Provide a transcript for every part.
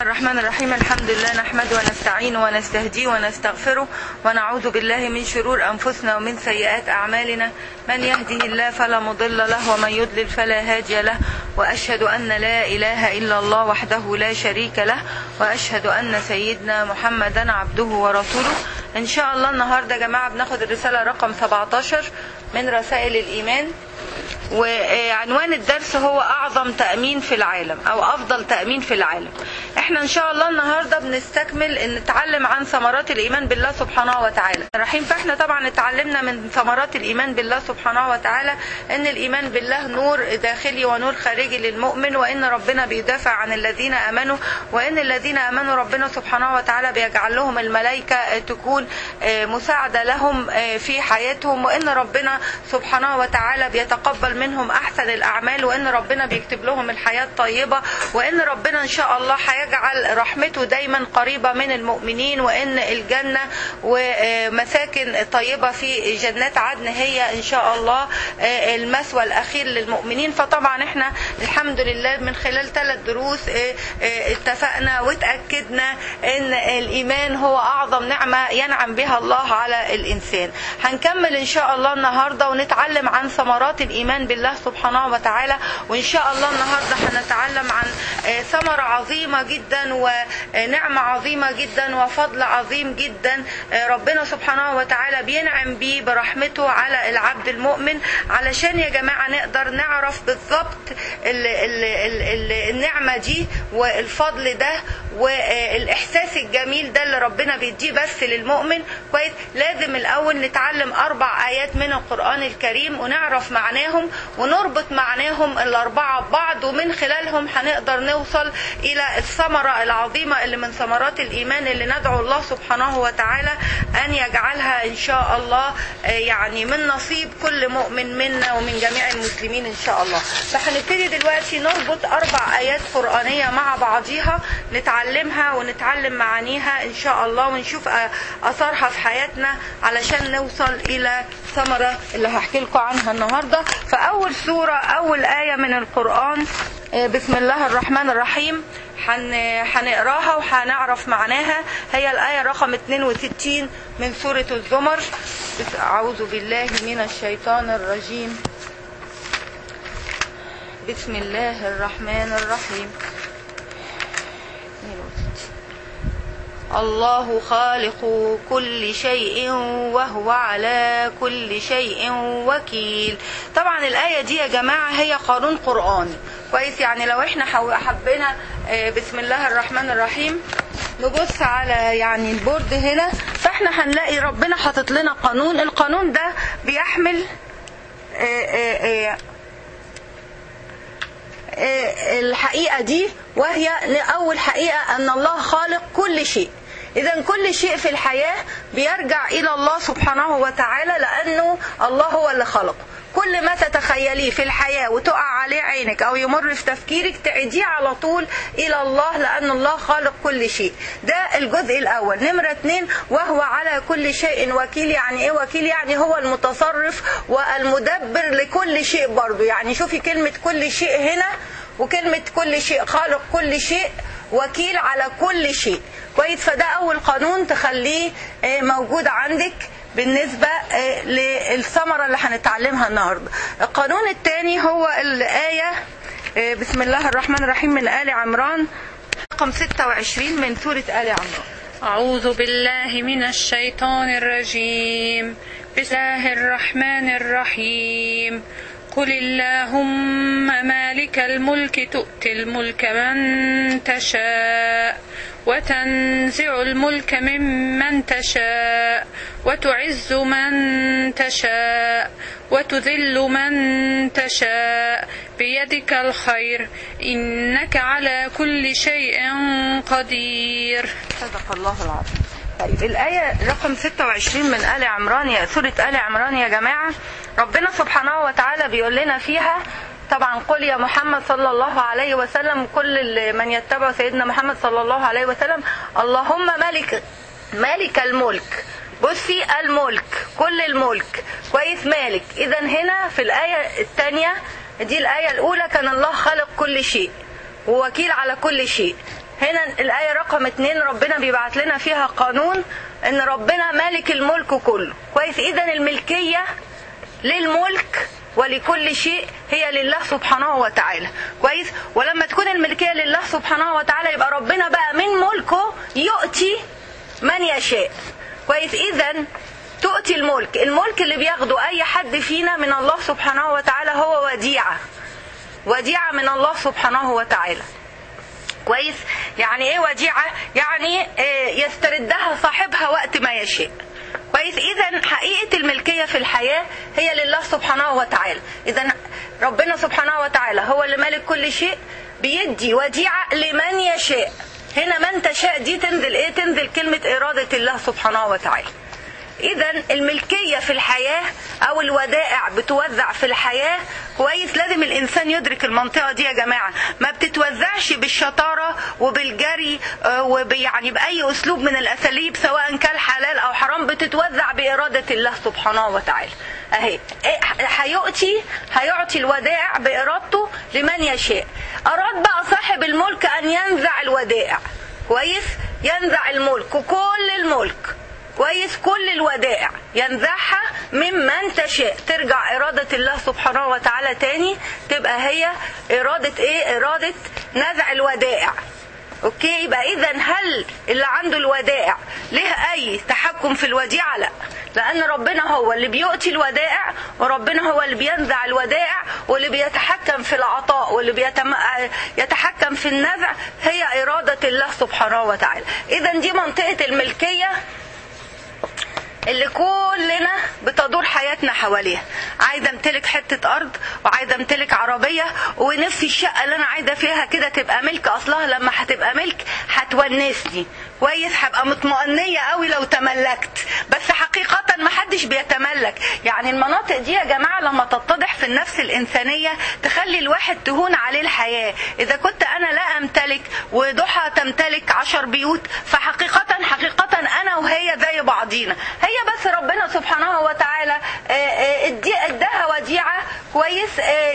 الرحمن الرحيم الحمد لله نحمده ونستعينه ونستهديه ونستغفره ونعوذ بالله من شرور أنفسنا ومن سيئات أعمالنا من يهده الله فلا مضل له ومن يضلل فلا هادي له وأشهد أن لا إله إلا الله وحده لا شريك له وأشهد أن سيدنا محمدا عبده ورسوله إن شاء الله النهاردة يا جماعة بناخد الرسالة رقم 17 من رسائل الإيمان وعنوان الدرس هو اعظم تامين في العالم او افضل تامين في العالم احنا ان شاء الله النهارده بنستكمل ان نتعلم عن ثمرات الايمان بالله سبحانه وتعالى الرحيم فاحنا طبعا اتعلمنا من ثمرات الايمان بالله سبحانه وتعالى ان الايمان بالله نور داخلي ونور خارجي للمؤمن وان ربنا بيدافع عن الذين امنوا وان الذين امنوا ربنا سبحانه وتعالى بيجعل لهم الملائكه تكون مساعده لهم في حياتهم وان ربنا سبحانه وتعالى بيتقبل منهم احسن الاعمال وان ربنا بيكتب لهم الحياه الطيبه وان ربنا ان شاء الله هيجعل رحمته دايما قريبه من المؤمنين وان الجنه ومساكن طيبه في جنات عدن هي ان شاء الله المثوى الاخير للمؤمنين فطبعا احنا الحمد لله من خلال ثلاث دروس اتفقنا وتاكدنا ان الايمان هو اعظم نعمه ينعم بها الله على الانسان هنكمل ان شاء الله النهارده ونتعلم عن ثمرات الايمان بالله سبحانه وتعالى وان شاء الله النهارده هنتعلم عن ثمره عظيمه جدا ونعمه عظيمه جدا وفضل عظيم جدا ربنا سبحانه وتعالى بينعم بيه برحمته على العبد المؤمن علشان يا جماعه نقدر نعرف بالظبط النعمه دي والفضل ده والاحساس الجميل ده اللي ربنا بيديه بس للمؤمن كويس لازم الاول نتعلم اربع ايات من القران الكريم ونعرف معناهم ونربط معناهم الاربعه ببعض ومن خلالهم هنقدر نوصل الى الثمره العظيمه اللي من ثمرات الايمان اللي ندعو الله سبحانه وتعالى ان يجعلها ان شاء الله يعني من نصيب كل مؤمن منا ومن جميع المسلمين ان شاء الله فهنبتدي دلوقتي نربط اربع ايات قرانيه مع بعضيها نتعلمها ونتعلم معانيها ان شاء الله ونشوف اثارها في حياتنا علشان نوصل الى ثمره اللي هحكي لكم عنها النهارده فاول سوره اول ايه من القران بسم الله الرحمن الرحيم هنقراها وهنعرف معناها هي الآية رقم 62 من سورة الزمر أعوذ بالله من الشيطان الرجيم بسم الله الرحمن الرحيم الله خالق كل شيء وهو على كل شيء وكيل طبعا الآية دي يا جماعة هي قانون قرآني كويس يعني لو احنا حبينا بسم الله الرحمن الرحيم نبص على يعني البورد هنا فاحنا هنلاقي ربنا حاطط لنا قانون القانون ده بيحمل الحقيقة دي وهي أول حقيقة أن الله خالق كل شيء إذا كل شيء في الحياة بيرجع إلى الله سبحانه وتعالى لأنه الله هو اللي خلقه كل ما تتخيليه في الحياة وتقع عليه عينك أو يمر في تفكيرك تعيديه على طول إلى الله لأن الله خالق كل شيء ده الجزء الأول نمرة اتنين وهو على كل شيء وكيل يعني إيه وكيل يعني هو المتصرف والمدبر لكل شيء برضه يعني شوفي كلمة كل شيء هنا وكلمة كل شيء خالق كل شيء وكيل على كل شيء كويس فده أول قانون تخليه موجود عندك بالنسبة للثمرة اللي هنتعلمها النهاردة القانون الثاني هو الآية بسم الله الرحمن الرحيم من آل عمران رقم 26 من سورة آل عمران أعوذ بالله من الشيطان الرجيم بسم الله الرحمن الرحيم قل اللهم مالك الملك تؤتي الملك من تشاء وتنزع الملك ممن تشاء وتعز من تشاء وتذل من تشاء بيدك الخير إنك على كل شيء قدير صدق الله العظيم طيب الآية رقم 26 من آل عمران يا سورة آل عمران يا جماعة ربنا سبحانه وتعالى بيقول لنا فيها طبعا قل يا محمد صلى الله عليه وسلم كل من يتبع سيدنا محمد صلى الله عليه وسلم اللهم ملك مالك الملك بصي الملك كل الملك كويس مالك اذا هنا في الآية الثانية دي الآية الأولى كان الله خلق كل شيء ووكيل على كل شيء هنا الآية رقم اتنين ربنا بيبعت لنا فيها قانون ان ربنا مالك الملك كله كويس اذا الملكية للملك ولكل شيء هي لله سبحانه وتعالى كويس ولما تكون الملكية لله سبحانه وتعالى يبقى ربنا بقى من ملكه يؤتي من يشاء كويس اذا تؤتي الملك الملك اللي بياخده اي حد فينا من الله سبحانه وتعالى هو وديعة وديعة من الله سبحانه وتعالى كويس يعني ايه وديعة يعني إيه يستردها صاحبها وقت ما يشاء كويس اذا حقيقة الملكية في الحياة هي لله سبحانه وتعالى اذا ربنا سبحانه وتعالى هو اللي مالك كل شيء بيدي وديعة لمن يشاء هنا من تشاء دي تنزل ايه تنزل كلمة ارادة الله سبحانه وتعالى اذا الملكية في الحياة او الودائع بتوزع في الحياة كويس لازم الانسان يدرك المنطقة دي يا جماعة ما بتتوزعش بالشطارة وبالجري ويعني باي اسلوب من الاساليب سواء كان حلال او حرام بتتوزع بارادة الله سبحانه وتعالى اهي هيؤتي هيعطي الودائع بارادته لمن يشاء اراد بقى صاحب الملك ان ينزع الودائع كويس ينزع الملك كل الملك كويس كل الودائع ينزعها ممن تشاء ترجع إرادة الله سبحانه وتعالى تاني تبقى هي إرادة إيه إرادة نزع الودائع اوكي يبقى اذا هل اللي عنده الودائع له اي تحكم في الوديعه لا لان ربنا هو اللي بيؤتي الودائع وربنا هو اللي بينزع الودائع واللي بيتحكم في العطاء واللي بيتم... يتحكم في النزع هي اراده الله سبحانه وتعالى اذا دي منطقه الملكيه اللي كلنا بتدور حياتنا حواليها عايزه امتلك حته ارض وعايزه امتلك عربيه ونفسي الشقه اللي انا عايزه فيها كده تبقى ملك اصلها لما هتبقى ملك هتونسني كويس هبقى مطمئنيه قوي لو تملكت بس حقيقه ما حدش بيتملك يعني المناطق دي يا جماعه لما تتضح في النفس الانسانيه تخلي الواحد تهون عليه الحياه اذا كنت انا لا امتلك وضحى تمتلك عشر بيوت فحقيقه حقيقه انا وهي زي بعضينا هي بس ربنا سبحانه وتعالى اداها وديعه كويس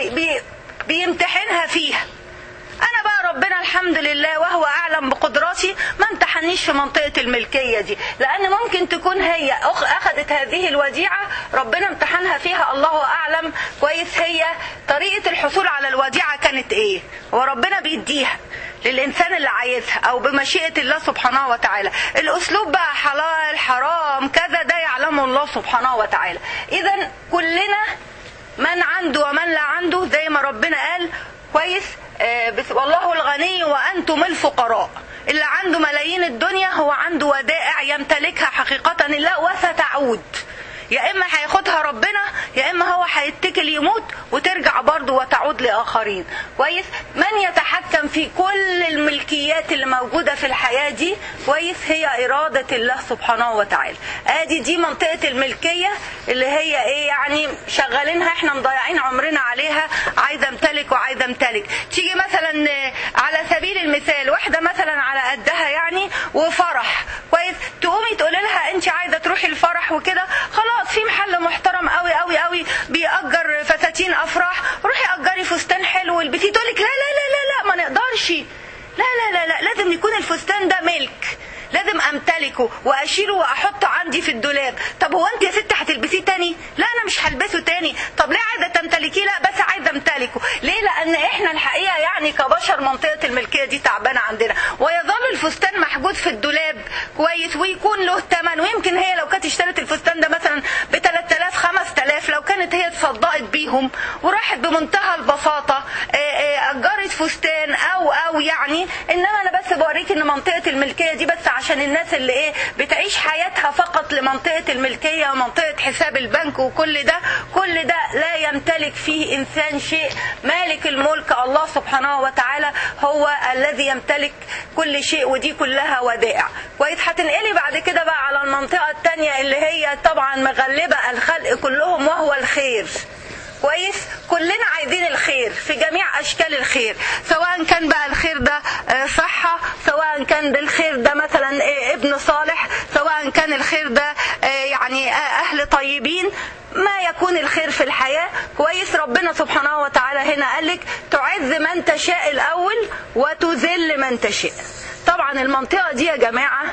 بيمتحنها فيها انا بقى ربنا الحمد لله وهو اعلم بقدراتي ما امتحنيش في منطقه الملكيه دي لان ممكن تكون هي اخذت هذه الوديعه ربنا امتحنها فيها الله اعلم كويس هي طريقه الحصول على الوديعه كانت ايه وربنا بيديها للإنسان اللي عايزها أو بمشيئة الله سبحانه وتعالى الأسلوب بقى حلال حرام كذا ده يعلمه الله سبحانه وتعالى إذا كلنا من عنده ومن لا عنده زي ما ربنا قال كويس آه والله الغني وأنتم الفقراء اللي عنده ملايين الدنيا هو عنده ودائع يمتلكها حقيقة الله وستعود يا اما هياخدها ربنا يا اما هو هيتكل يموت وترجع برضه وتعود لاخرين كويس من يتحكم في كل الملكيات اللي موجوده في الحياه دي كويس هي اراده الله سبحانه وتعالى ادي دي منطقه الملكيه اللي هي ايه يعني شغالينها احنا مضيعين عمرنا عليها عايزه امتلك وعايزه امتلك تيجي مثلا على سبيل المثال واحده مثلا على قدها يعني وفرح كويس تقومي تقولي لها انت عايزه تروحي الفرح وكده خلاص في محل محترم قوي قوي قوي بيأجر فساتين افراح روحي اجري فستان حلو والبسيه تقول لك لا لا لا لا لا ما نقدرش لا لا لا لا لازم يكون الفستان ده ملك لازم امتلكه واشيله واحطه عندي في الدولاب طب هو انت يا ست هتلبسيه تاني لا انا مش هلبسه تاني طب ليه عايزه تمتلكيه لا بس عايزه امتلكه ليه لان احنا الحقيقه يعني كبشر منطقه الملكيه دي تعبانه عندنا ويظل الفستان محجوز في الدولاب كويس ويكون له ثمن ويمكن هي لو كانت اشترت الفستان ده مثلا ب 3000 5000 لو كانت هي اتصدقت بيهم وراحت بمنتهى البساطه اجرت فستان او او يعني انما انا بس بوريك ان منطقه الملكيه دي بس عشان الناس اللي ايه بتعيش حياتها فقط لمنطقه الملكيه ومنطقه حساب البنك وكل ده كل ده لا يمتلك فيه انسان شيء مالك الملك الله سبحانه وتعالى هو الذي يمتلك كل شيء ودي كلها ودائع كويس هتنقلي بعد كده بقى على المنطقه الثانيه اللي هي طبعا مغلبه الخلق كلهم وهو الخير كويس كلنا عايزين الخير في جميع اشكال الخير سواء كان بقى الخير ده صحه سواء كان بالخير ده مثلا ابن صالح سواء كان الخير ده يعني اهل طيبين ما يكون الخير في الحياة كويس ربنا سبحانه وتعالى هنا قال لك تعز من تشاء الأول وتذل من تشاء طبعا المنطقة دي يا جماعة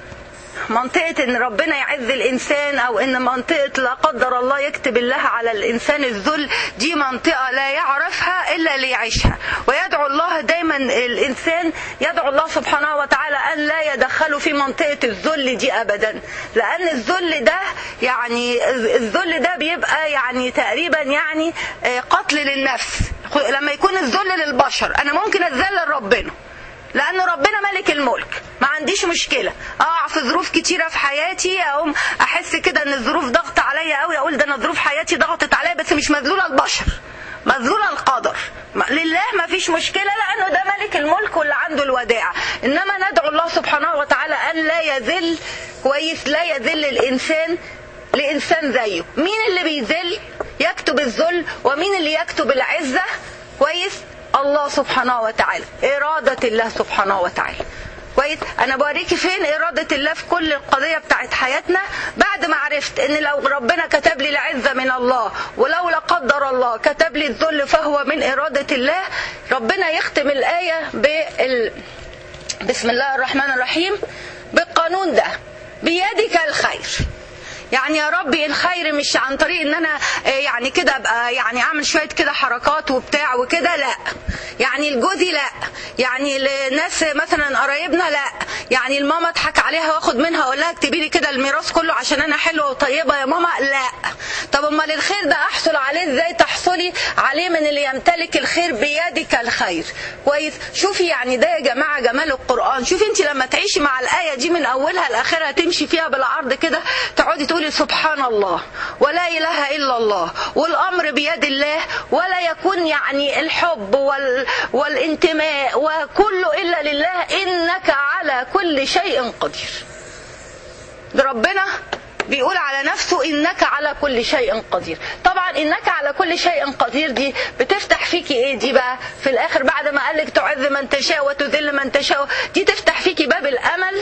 منطقة ان ربنا يعز الانسان او ان منطقة لا قدر الله يكتب الله على الانسان الذل دي منطقة لا يعرفها الا اللي يعيشها ويدعو الله دايما الانسان يدعو الله سبحانه وتعالى ان لا يدخله في منطقة الذل دي ابدا لان الذل ده يعني الذل ده بيبقى يعني تقريبا يعني قتل للنفس لما يكون الذل للبشر انا ممكن اتذلل ربنا لان ربنا ملك الملك ما عنديش مشكله اقع في ظروف كتيره في حياتي اقوم احس كده ان الظروف ضغط عليا قوي اقول ده انا ظروف حياتي ضغطت عليا بس مش مذلوله البشر مذلوله القدر لله ما فيش مشكله لانه ده ملك الملك واللي عنده الوداع انما ندعو الله سبحانه وتعالى ان لا يذل كويس لا يذل الانسان لانسان زيه مين اللي بيذل يكتب الذل ومين اللي يكتب العزه كويس الله سبحانه وتعالى إرادة الله سبحانه وتعالى كويس انا بوريكي فين اراده الله في كل القضيه بتاعت حياتنا بعد ما عرفت ان لو ربنا كتب لي العزه من الله ولو لا قدر الله كتب لي الذل فهو من اراده الله ربنا يختم الايه بال بسم الله الرحمن الرحيم بالقانون ده بيدك الخير يعني يا ربي الخير مش عن طريق ان انا يعني كده ابقى يعني اعمل شويه كده حركات وبتاع وكده لا يعني لجوزي لا يعني لناس مثلا قرايبنا لا يعني الماما اضحك عليها واخد منها اقول لها اكتبي لي كده الميراث كله عشان انا حلوه وطيبه يا ماما لا طب امال الخير ده احصل عليه ازاي تحصلي عليه من اللي يمتلك الخير بيدك الخير كويس شوفي يعني ده يا جماعه جمال القران شوفي انت لما تعيشي مع الايه دي من اولها لاخرها تمشي فيها بالعرض كده تقعدي تقولي سبحان الله ولا اله الا الله والامر بيد الله ولا يكون يعني الحب وال والانتماء وكله الا لله انك على كل شيء قدير ده ربنا بيقول على نفسه انك على كل شيء قدير طبعا انك على كل شيء قدير دي بتفتح فيكي ايه دي بقى في الاخر بعد ما قالك تعز من تشاء وتذل من تشاء دي تفتح فيكي باب الامل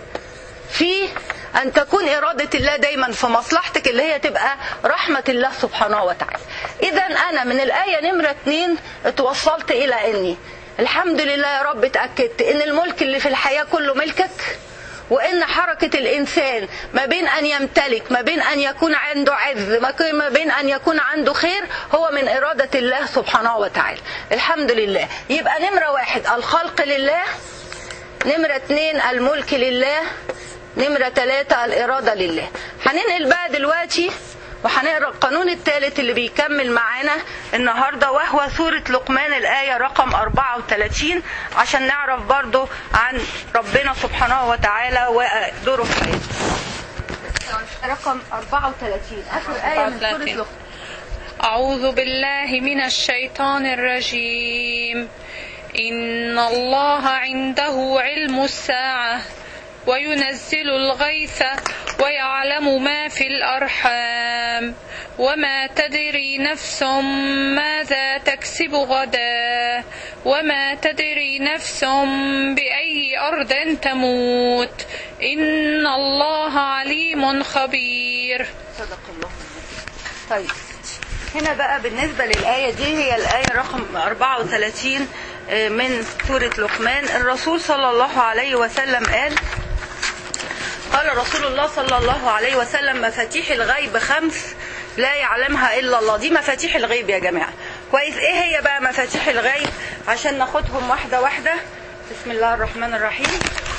في أن تكون إرادة الله دايما في مصلحتك اللي هي تبقى رحمة الله سبحانه وتعالى إذا أنا من الآية نمرة اتنين اتوصلت إلى أني الحمد لله يا رب اتأكدت إن الملك اللي في الحياة كله ملكك وإن حركة الإنسان ما بين أن يمتلك ما بين أن يكون عنده عز ما بين أن يكون عنده خير هو من إرادة الله سبحانه وتعالى الحمد لله يبقى نمرة واحد الخلق لله نمرة اتنين الملك لله نمرة ثلاثة الإرادة لله هننقل بقى دلوقتي وهنقرا القانون الثالث اللي بيكمل معانا النهارده وهو سورة لقمان الآية رقم 34 عشان نعرف برضو عن ربنا سبحانه وتعالى ودوره في حياتنا. رقم 34 آخر آية من سورة لقمان. أعوذ بالله من الشيطان الرجيم إن الله عنده علم الساعة وينزل الغيث ويعلم ما في الأرحام وما تدري نفس ماذا تكسب غدا وما تدري نفس بأي أرض تموت إن الله عليم خبير صدق الله طيب هنا بقى بالنسبة للآية دي هي الآية رقم 34 من سورة لقمان الرسول صلى الله عليه وسلم قال قال رسول الله صلى الله عليه وسلم مفاتيح الغيب خمس لا يعلمها الا الله دي مفاتيح الغيب يا جماعه كويس ايه هي بقى مفاتيح الغيب عشان ناخدهم واحده واحده بسم الله الرحمن الرحيم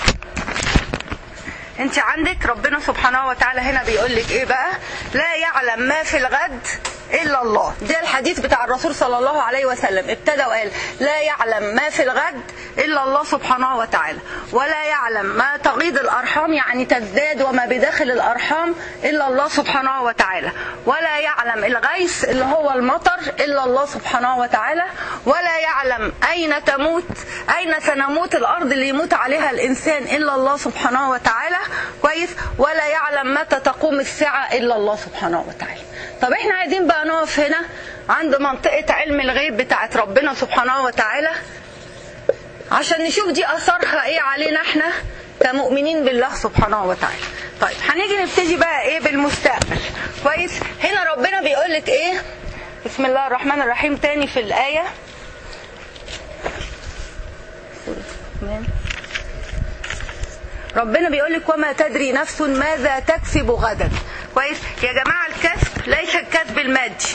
انت عندك ربنا سبحانه وتعالى هنا بيقول لك ايه بقى لا يعلم ما في الغد الا الله ده الحديث بتاع الرسول صلى الله عليه وسلم ابتدى وقال لا يعلم ما في الغد الا الله سبحانه وتعالى ولا يعلم ما تغيض الارحام يعني تزداد وما بداخل الارحام الا الله سبحانه وتعالى ولا يعلم الغيث اللي هو المطر الا الله سبحانه وتعالى ولا يعلم اين تموت اين سنموت الارض اللي يموت عليها الانسان الا الله سبحانه وتعالى كويس ولا يعلم متى تقوم الساعه الا الله سبحانه وتعالى طب احنا عايزين بقى نقف هنا عند منطقه علم الغيب بتاعت ربنا سبحانه وتعالى عشان نشوف دي اثرها ايه علينا احنا كمؤمنين بالله سبحانه وتعالى طيب هنيجي نبتدي بقى ايه بالمستقبل كويس هنا ربنا بيقول لك ايه بسم الله الرحمن الرحيم تاني في الآية ربنا بيقول لك وما تدري نفس ماذا تكسب غدا كويس يا جماعة الكسب ليس الكسب المادي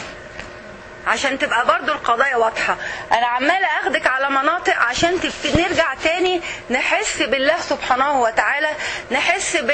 عشان تبقى برضو القضايا واضحة أنا عمالة أخدك على مناطق عشان تبت- نرجع تاني نحس بالله سبحانه وتعالى نحس ب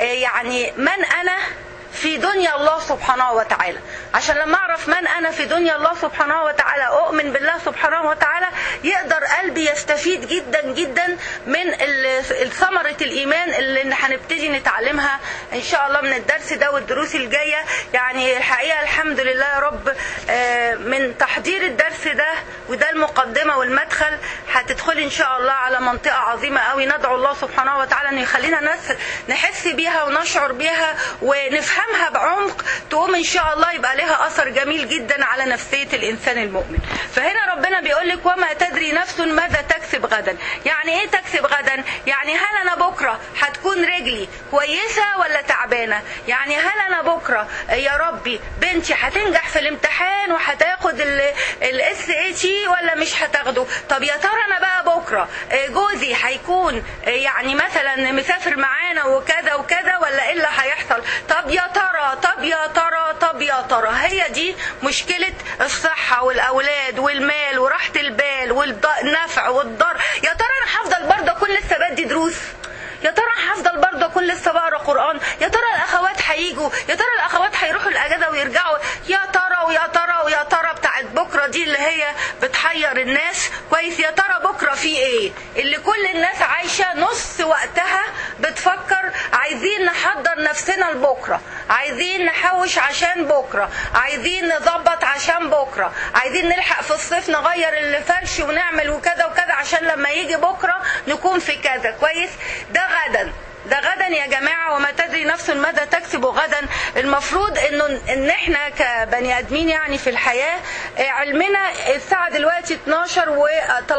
يعني من أنا في دنيا الله سبحانه وتعالى عشان لما أعرف من أنا في دنيا الله سبحانه وتعالى أؤمن بالله سبحانه وتعالى يقدر قلبي يستفيد جدا جدا من ال- ثمرة الإيمان اللي هنبتدي نتعلمها إن شاء الله من الدرس ده والدروس الجاية يعني الحقيقة الحمد لله يا رب آه، من تحضير الدرس ده وده المقدمة والمدخل هتدخلي إن شاء الله على منطقة عظيمة قوي ندعو الله سبحانه وتعالى أن يخلينا ناس نحس بيها ونشعر بيها ونفهمها بعمق تقوم إن شاء الله يبقى لها أثر جميل جدا على نفسية الإنسان المؤمن فهنا ربنا بيقول لك وما تدري نفس ماذا تكسب غدا يعني إيه تكسب غدا يعني هل أنا بكرة هتكون رجلي كويسة ولا تعبانة يعني هل أنا بكرة يا ربي بنتي هتنجح في الامتحان وهتاخد الاس اي تي ولا مش هتاخده طب يا ترى انا بقى بكره آه، جوزي هيكون آه، يعني مثلا مسافر معانا وكذا وكذا ولا ايه اللي هيحصل طب يا ترى طب يا ترى طب يا ترى هي دي مشكله الصحه والاولاد والمال وراحه البال والنفع والضر يا ترى انا هفضل برضه اكون لسه بدي دروس يا ترى هفضل برضه اكون لسه بقرا قران يا ترى الاخوات هيجوا يا ترى الاخوات هيروحوا الاجازه ويرجعوا يا ترى ويا ترى ويا ترى بتاعت بكره دي اللي هي بتحير الناس كويس يا ترى بكره في ايه اللي كل الناس عايشه نص وقتها بتفكر عايزين نحضر نفسنا لبكره عايزين نحوش عشان بكره عايزين نظبط عشان بكره عايزين نلحق في الصيف نغير الفرش ونعمل وكذا وكذا عشان لما يجي بكره نكون في كذا كويس ده غدا ده غدا يا جماعة وما تدري نفس ماذا تكسب غدا المفروض انه ان احنا كبني ادمين يعني في الحياة آه، علمنا الساعة دلوقتي 12 و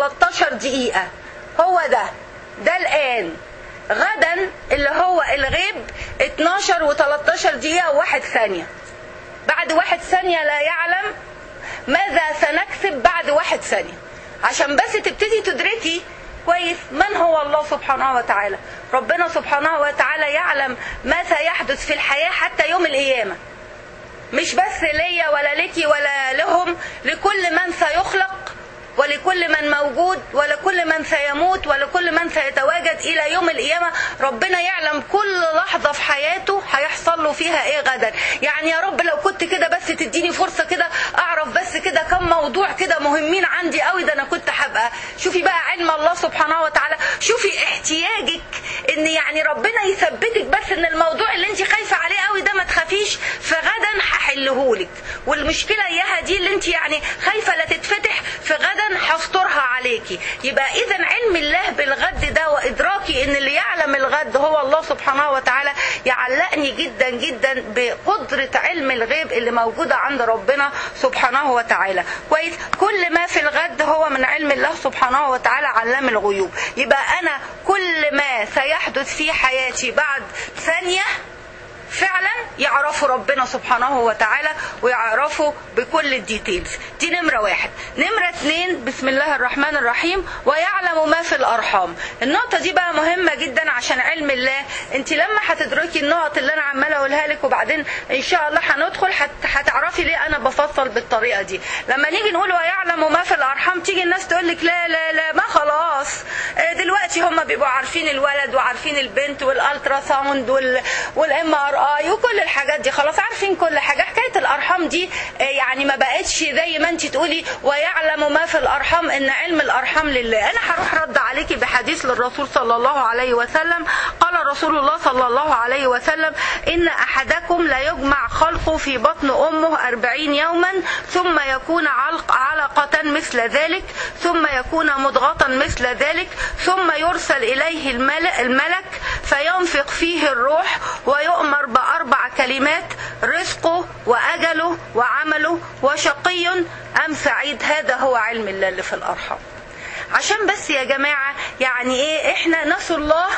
13 دقيقة هو ده ده الان غدا اللي هو الغيب 12 و 13 دقيقة وواحد ثانية بعد واحد ثانية لا يعلم ماذا سنكسب بعد واحد ثانية عشان بس تبتدي تدركي كويس من هو الله سبحانه وتعالى ربنا سبحانه وتعالى يعلم ما سيحدث في الحياة حتى يوم القيامة مش بس ليا ولا ليكي ولا لهم لكل من سيخلق ولكل من موجود ولكل من سيموت ولكل من سيتواجد الى يوم القيامه ربنا يعلم كل لحظه في حياته هيحصل له فيها ايه غدا يعني يا رب لو كنت كده بس تديني فرصه كده اعرف بس كده كم موضوع كده مهمين عندي قوي ده انا كنت هبقى شوفي بقى علم الله سبحانه وتعالى شوفي احتياجك ان يعني ربنا يثبتك بس ان الموضوع اللي انت خايفه عليه قوي ده ما تخافيش فغدا هحلهولك والمشكله اياها دي اللي انت يعني خايفه لا تتفتح في غدا هسترها عليكي يبقى اذا علم الله بالغد ده وادراكي ان اللي يعلم الغد هو الله سبحانه وتعالى يعلقني جدا جدا بقدره علم الغيب اللي موجوده عند ربنا سبحانه وتعالى كويس كل ما في الغد هو من علم الله سبحانه وتعالى علام الغيوب يبقى انا كل ما سيحدث في حياتي بعد ثانيه فعلا يعرفوا ربنا سبحانه وتعالى ويعرفوا بكل الديتيلز دي نمرة واحد نمرة اتنين بسم الله الرحمن الرحيم ويعلم ما في الأرحام النقطة دي بقى مهمة جدا عشان علم الله انت لما هتدركي النقط اللي انا عمالة اقولها لك وبعدين ان شاء الله هندخل هت- هتعرفي ليه انا بفصل بالطريقة دي لما نيجي نقول ويعلم ما في الأرحام تيجي الناس تقول لك لا لا لا ما خلاص آه، دلوقتي هم بيبقوا عارفين الولد وعارفين البنت والالترا ساوند وال والام ار اي وكل الحاجات دي خلاص عارفين كل حاجه حكايه الارحام دي آه، يعني ما بقتش زي ما انت تقولي ويعلم ما في الارحام ان علم الارحام لله انا هروح رد عليكي بحديث للرسول صلى الله عليه وسلم قال رسول الله صلى الله عليه وسلم ان احدكم لا يجمع خلقه في بطن امه أربعين يوما ثم يكون علق علقة مثل ذلك ثم يكون مضغة مثل ذلك ثم يرسل إليه الملك, الملك فينفق فيه الروح ويؤمر بأربع كلمات رزقه وأجله وعمله وشقي أم سعيد هذا هو علم الله اللي في الأرحام عشان بس يا جماعة يعني ايه احنا نسوا الله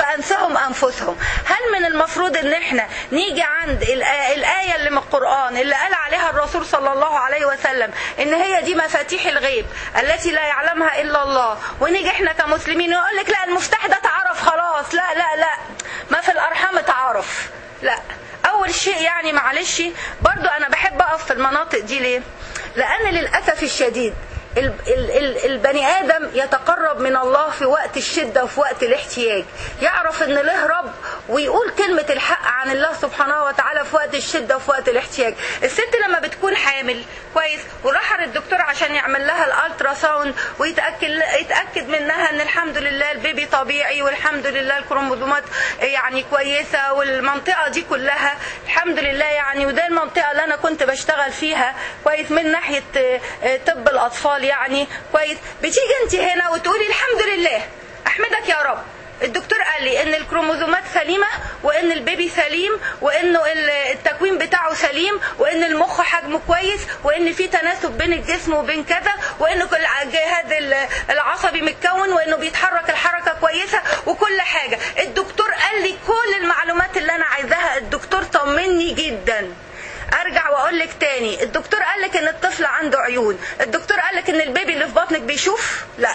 فانسهم انفسهم هل من المفروض ان احنا نيجي عند الآ- الايه اللي من القران اللي قال عليها الرسول صلى الله عليه وسلم ان هي دي مفاتيح الغيب التي لا يعلمها الا الله ونيجي احنا كمسلمين يقول لك لا المفتاح ده اتعرف خلاص لا لا لا ما في الارحام اتعرف لا اول شيء يعني معلش برضو انا بحب اقف في المناطق دي ليه لان للاسف الشديد ال- ال- ال- البني ادم يتقرب من الله في وقت الشده وفي وقت الاحتياج يعرف ان له رب ويقول كلمه الحق عن الله سبحانه وتعالى في وقت الشده وفي وقت الاحتياج الست لما بتكون حامل كويس وراح للدكتور عشان يعمل لها الالترا ساوند ويتاكد يتاكد منها ان الحمد لله البيبي طبيعي والحمد لله الكروموزومات يعني كويسه والمنطقه دي كلها الحمد لله يعني وده المنطقه اللي انا كنت بشتغل فيها كويس من ناحيه آه، آه، طب الاطفال يعني كويس بتيجي انت هنا وتقولي الحمد لله احمدك يا رب الدكتور قال لي ان الكروموزومات سليمه وان البيبي سليم وانه ال- التكوين بتاعه سليم وان المخ حجمه كويس وان في تناسب بين الجسم وبين كذا وانه كل الجهاز ال- العصبي متكون وانه بيتحرك الحركه كويسه وكل حاجه الدكتور قال لي كل المعلومات اللي انا عايزاها الدكتور طمني جدا ارجع واقول لك تاني الدكتور قال لك ان الطفل عنده عيون الدكتور قال لك ان البيبي اللي في بطنك بيشوف لا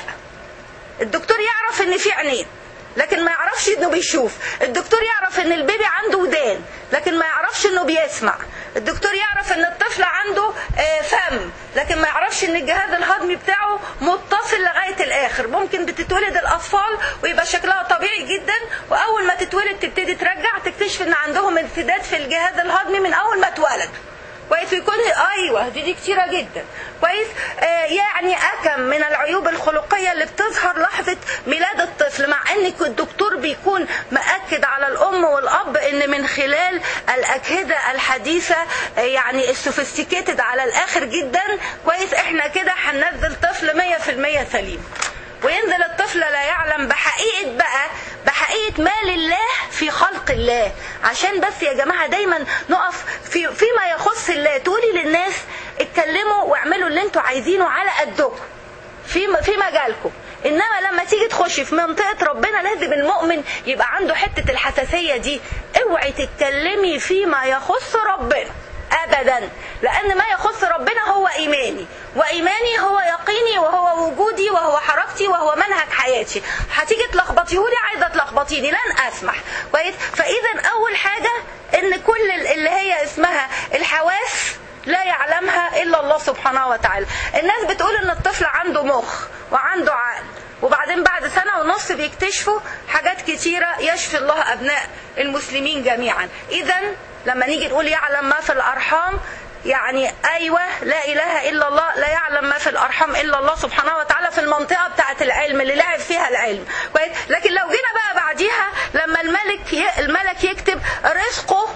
الدكتور يعرف ان في عينين لكن ما يعرفش انه بيشوف الدكتور يعرف ان البيبي عنده ودان لكن ما يعرفش انه بيسمع الدكتور يعرف ان الطفل عنده آه، فم لكن ما يعرفش ان الجهاز الهضمي بتاعه متصل لغايه الاخر ممكن بتتولد الاطفال ويبقى شكلها طبيعي جدا واول ما تتولد تبتدي ترجع تكتشف ان عندهم انسداد في الجهاز الهضمي من اول ما اتولد كويس ويكون ايوه دي دي كتيره جدا كويس آه يعني اكم من العيوب الخلقيه اللي بتظهر لحظه ميلاد الطفل مع ان الدكتور بيكون مأكد على الام والاب ان من خلال الاجهزه الحديثه آه يعني السوفيستيكيتد على الاخر جدا كويس احنا كده هننزل طفل 100% سليم وينزل الطفل لا يعلم بحقيقة بقى بحقيقة ما لله في خلق الله عشان بس يا جماعة دايما نقف في فيما يخص الله تقولي للناس اتكلموا واعملوا اللي انتوا عايزينه على قدكم في في مجالكم انما لما تيجي تخشي في منطقه ربنا لازم المؤمن يبقى عنده حته الحساسيه دي اوعي تتكلمي فيما يخص ربنا ابدا لان ما يخص ربنا هو ايماني وايماني هو يقيني وهو وجودي وهو حركتي وهو منهج حياتي هتيجي تلخبطيهولي عايزه تلخبطيني لن اسمح كويس فاذا اول حاجه ان كل اللي هي اسمها الحواس لا يعلمها الا الله سبحانه وتعالى الناس بتقول ان الطفل عنده مخ وعنده عقل وبعدين بعد سنة ونص بيكتشفوا حاجات كتيرة يشفي الله أبناء المسلمين جميعا إذا لما نيجي نقول يعلم ما في الأرحام يعني أيوة لا إله إلا الله لا يعلم ما في الأرحام إلا الله سبحانه وتعالى في المنطقة بتاعة العلم اللي لعب فيها العلم كويس لكن لو جينا بقى بعديها لما الملك ي... الملك يكتب رزقه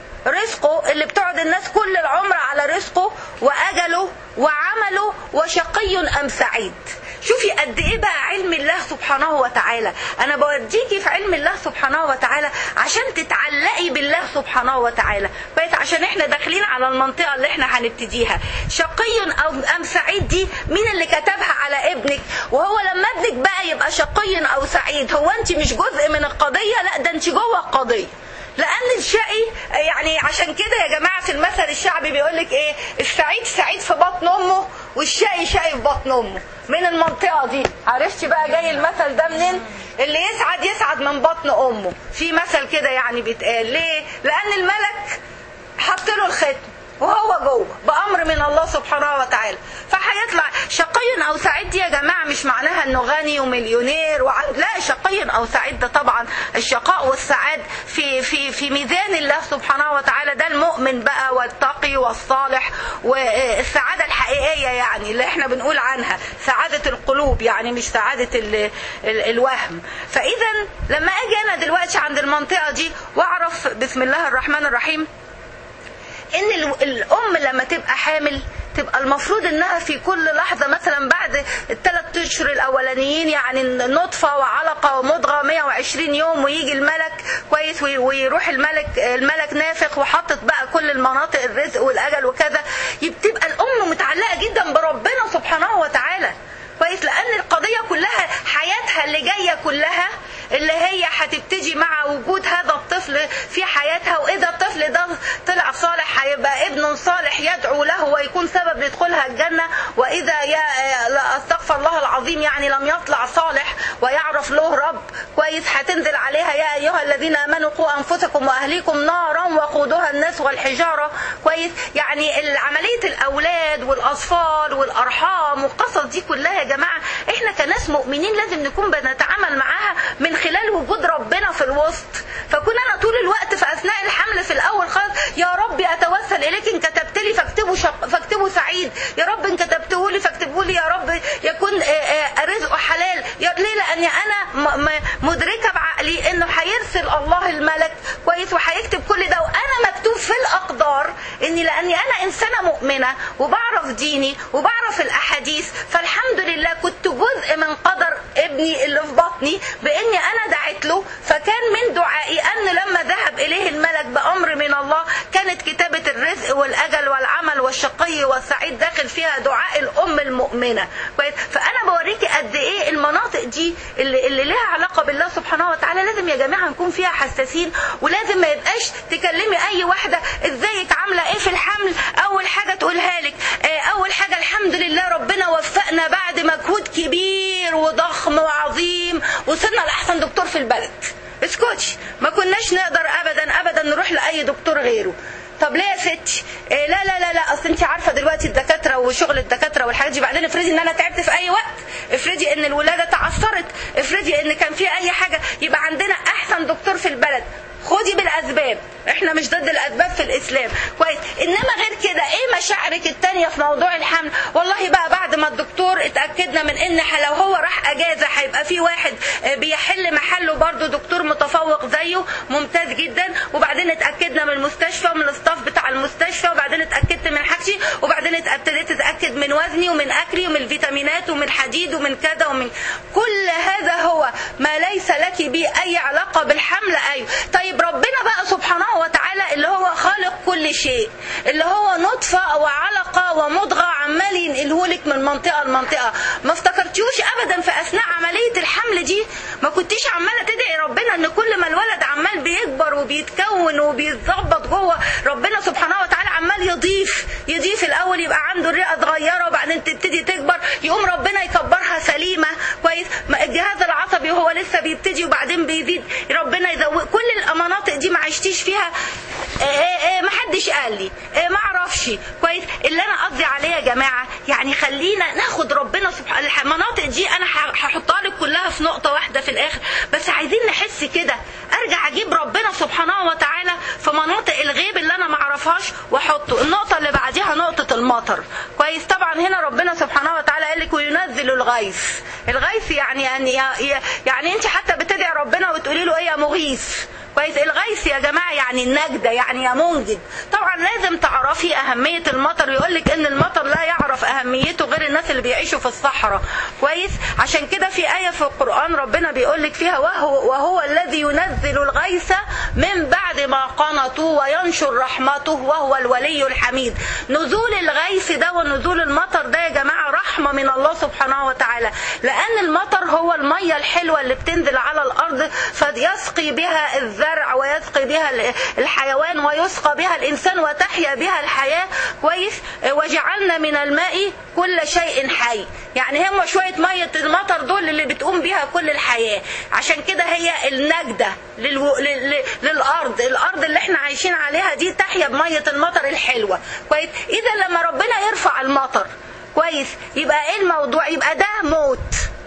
رزقه اللي بتقعد الناس كل العمر على رزقه واجله وعمله وشقي ام سعيد شوفي قد ايه بقى علم الله سبحانه وتعالى انا بوديكي في علم الله سبحانه وتعالى عشان تتعلقي بالله سبحانه وتعالى كويس عشان احنا داخلين على المنطقه اللي احنا هنبتديها شقي او ام سعيد دي مين اللي كتبها على ابنك وهو لما ابنك بقى يبقى شقي او سعيد هو انت مش جزء من القضيه لا ده انت جوه القضيه لان الشقي يعني عشان كده يا جماعه في المثل الشعبي بيقول لك ايه السعيد سعيد في بطن امه والشقي شقي في بطن امه من المنطقه دي عرفتي بقى جاي المثل ده منين اللي يسعد يسعد من بطن امه في مثل كده يعني بيتقال ليه لان الملك حط له الختم وهو جوه بامر من الله سبحانه وتعالى فهيطلع شقي او سعيد دي يا جماعه مش معناها انه غني ومليونير وع... لا شقي او سعيد ده طبعا الشقاء والسعاد في في في ميزان الله سبحانه وتعالى ده المؤمن بقى والتقي والصالح والسعاده الحقيقيه يعني اللي احنا بنقول عنها سعاده القلوب يعني مش سعاده ال... ال... الوهم فاذا لما اجي انا دلوقتي عند المنطقه دي واعرف بسم الله الرحمن الرحيم ان الام لما تبقى حامل تبقى المفروض انها في كل لحظه مثلا بعد الثلاث اشهر الاولانيين يعني نطفه وعلقه ومضغه 120 يوم ويجي الملك كويس ويروح الملك الملك نافخ وحاطط بقى كل المناطق الرزق والاجل وكذا بتبقى الام متعلقه جدا بربنا سبحانه وتعالى كويس لان القضيه كلها حياتها اللي جايه كلها اللي هي هتبتدي يا ايها الذين امنوا قوا انفسكم واهليكم نارا وقودها الناس والحجاره كويس يعني عمليه الاولاد والاطفال والارحام والقصص دي كلها يا جماعه احنا كناس مؤمنين لازم نكون بنتعامل معاها من خلال وجود ربنا في الوسط فكون انا طول الوقت في اثناء الحمل في الاول خالص يا ربي اتوسل اليك ان كتبت لي فاكتبه شق... فاكتبه سعيد يا رب ان كتبته لي فاكتبه لي يا رب يكون رزقه حلال يا ليه لاني انا م... م... مدركه بعقلي انه هيرسل الله الملك كويس وهيكتب كل ده وانا مكتوب في الاقدار اني لاني انا انسانه مؤمنه وبعرف ديني وبعرف الاحاديث فالحمد لله كنت جزء من قدر ابني اللي في بطني باني انا دعيت له فكان من دعائي ان لما ذهب اليه الملك بامر من الله كانت كتابه الرزق والاجل والعمل والشقي والسعيد داخل فيها دعاء الام المؤمنه كويس فانا بوريكي قد ايه المناطق دي اللي, اللي لها علاقه بالله سبحانه وتعالى لازم يا جماعه نكون فيها حساسين ولازم ما يبقاش تكلمي اي واحده ازيك عامله ايه في الحمل اول حاجه تقولها لك اول حاجه الحمد لله ربنا وفقنا بعد مجهود كبير وضخم وعظيم وصلنا لاحسن دكتور في البلد اسكتي ما كناش نقدر ابدا ابدا نروح لاي دكتور غيره طب ليه يا ستي إيه لا لا لا لا اصل انت عارفه دلوقتي الدكاتره وشغل الدكاتره والحاجات دي بعدين افرضي ان انا تعبت في اي وقت افرضي ان الولاده تعثرت افرضي ان كان في اي حاجه يبقى عندنا احسن دكتور في البلد خدي بالاسباب احنا مش ضد الاسباب في الاسلام كويس انما غير كده ايه مشاعرك التانية في موضوع الحمل والله بقى بعد ما الدكتور اتاكدنا من ان لو هو راح اجازه هيبقى في واحد بيحل محله برضه دكتور متفوق زيه ممتاز جدا وبعدين اتاكدنا من المستشفى ومن الاستاف بتاع المستشفى وبعدين اتاكدت من حاجتي وبعدين ابتديت اتاكد من وزني ومن اكلي ومن الفيتامينات ومن الحديد ومن كذا ومن كل هذا هو ما ليس لك به اي علاقه بالحمل ايوه طيب ربنا بقى سبحانه وتعالى اللي هو خالق كل شيء اللي هو نطفة وعلقة ومضغة عمال ينقلهولك من منطقة لمنطقة ما افتكرتيوش ابدا في اثناء عملية الحمل دي ما كنتيش عمالة تدعي ربنا ان كل ما الولد عمال بيكبر وبيتكون وبيتظبط جوه ربنا سبحانه وتعالى عمال يضيف يضيف الاول يبقى عنده الرئة صغيرة وبعدين تبتدي تكبر يقوم ربنا يكبرها سليمة كويس الجهاز العصبي وهو لسه بيبتدي وبعدين بيزيد ربنا يزود كل المناطق دي ما عشتيش فيها ما حدش قال لي ما اعرفش كويس اللي انا قصدي عليه يا جماعه يعني خلينا ناخد ربنا سبحانه المناطق دي انا هحطها لك كلها في نقطه واحده في الاخر بس عايزين نحس كده ارجع اجيب ربنا سبحانه وتعالى في مناطق الغيب اللي انا ما اعرفهاش واحطه النقطه اللي بعديها نقطه المطر كويس طبعا هنا ربنا سبحانه وتعالى قال لك وينزل الغيث الغيث يعني يعني يعني انت حتى بتدعي ربنا وتقولي له ايه يا مغيث كويس الغيث يا جماعه يعني النجده يعني يا منجد طبعا لازم تعرفي اهميه المطر يقول لك ان المطر لا يعرف اهميته غير الناس اللي بيعيشوا في الصحراء كويس عشان كده في ايه في القران ربنا بيقول لك فيها وهو وهو الذي ينزل الغيث من بعد ما قنطوا وينشر رحمته وهو الولي الحميد نزول الغيث ده ونزول المطر ده يا جماعه رحمه من الله سبحانه وتعالى لان المطر هو الميه الحلوه اللي بتنزل على الارض فيسقي بها الزرع ويسقي بها الحيوان ويسقى بها الانسان وتحيا بها الحياه كويس وجعلنا من الماء كل شيء حي يعني هم شويه ميه المطر دول اللي بتقوم بها كل الحياه عشان كده هي النجده للو... لل... للارض الارض اللي احنا عايشين عليها دي تحيا بميه المطر الحلوه كويس اذا لما ربنا يرفع المطر كويس يبقى ايه الموضوع يبقى ده موت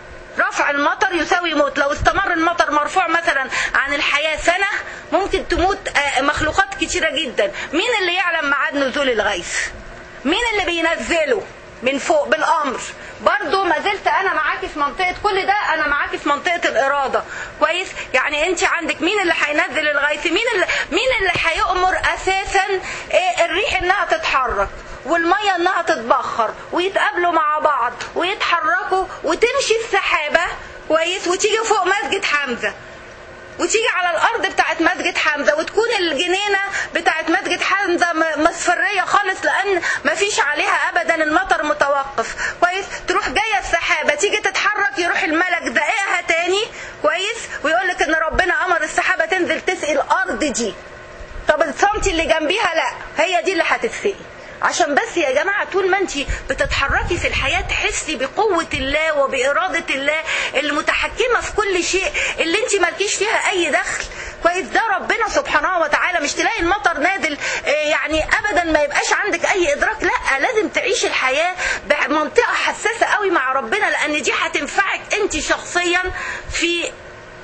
رفع المطر يساوي موت لو استمر المطر مرفوع مثلا عن الحياة سنة ممكن تموت مخلوقات كتيرة جدا مين اللي يعلم ميعاد نزول الغيث مين اللي بينزله من فوق بالامر برضو ما زلت انا معاكي في منطقه كل ده انا معاكي في منطقه الاراده كويس يعني انت عندك مين اللي هينزل الغيث مين اللي مين اللي هيؤمر اساسا إيه الريح انها تتحرك والميه انها تتبخر ويتقابلوا مع بعض ويتحركوا وتمشي السحابه كويس وتيجي فوق مسجد حمزه وتيجي على الارض بتاعت مسجد حمزه وتكون الجنينه بتاعت مسجد حمزه مصفريه خالص لان ما فيش عليها ابدا المطر متوقف كويس تروح جايه السحابه تيجي تتحرك يروح الملك دقيقها تاني كويس ويقول لك ان ربنا امر السحابه تنزل تسقي الارض دي طب السنتي اللي جنبيها لا هي دي اللي هتتسقي عشان بس يا جماعه طول ما انت بتتحركي في الحياه تحسي بقوه الله وباراده الله المتحكمه في كل شيء اللي انت مالكيش فيها اي دخل كويس ده ربنا سبحانه وتعالى مش تلاقي المطر نازل آه، يعني ابدا ما يبقاش عندك اي ادراك لا لازم تعيشي الحياه بمنطقه حساسه قوي مع ربنا لان دي هتنفعك انت شخصيا في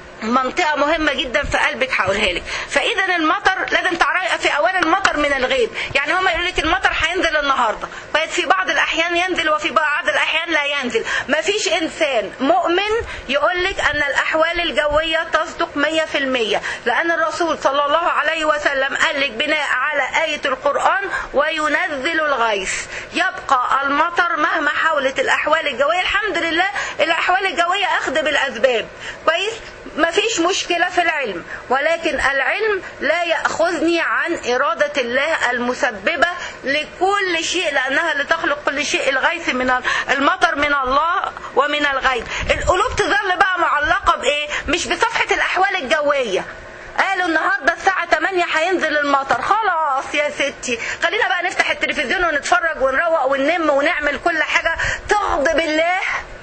منطقة مهمة جدا في قلبك هقولها لك فإذا المطر لازم تعرفي في أولا المطر من الغيب يعني هم يقولوا لك المطر هينزل النهاردة بس في بعض الأحيان ينزل وفي بعض الأحيان لا ينزل ما فيش إنسان مؤمن يقول لك أن الأحوال الجوية تصدق 100% لأن الرسول صلى الله عليه وسلم قال لك بناء على آية القرآن وينزل الغيث يبقى المطر مهما حاولت الأحوال الجوية الحمد لله الأحوال الجوية أخذ بالأسباب كويس ما فيش مشكلة في العلم ولكن العلم لا يأخذني عن إرادة الله المسببة لكل شيء لأنها لتخلق كل شيء الغيث من المطر من الله ومن الغيث القلوب تظل بقى معلقة بإيه مش بصفحة الأحوال الجوية قالوا النهارده الساعة 8 هينزل المطر خلاص يا ستي خلينا بقى نفتح التلفزيون ونتفرج ونروق وننم ونعمل كل حاجة تغضب الله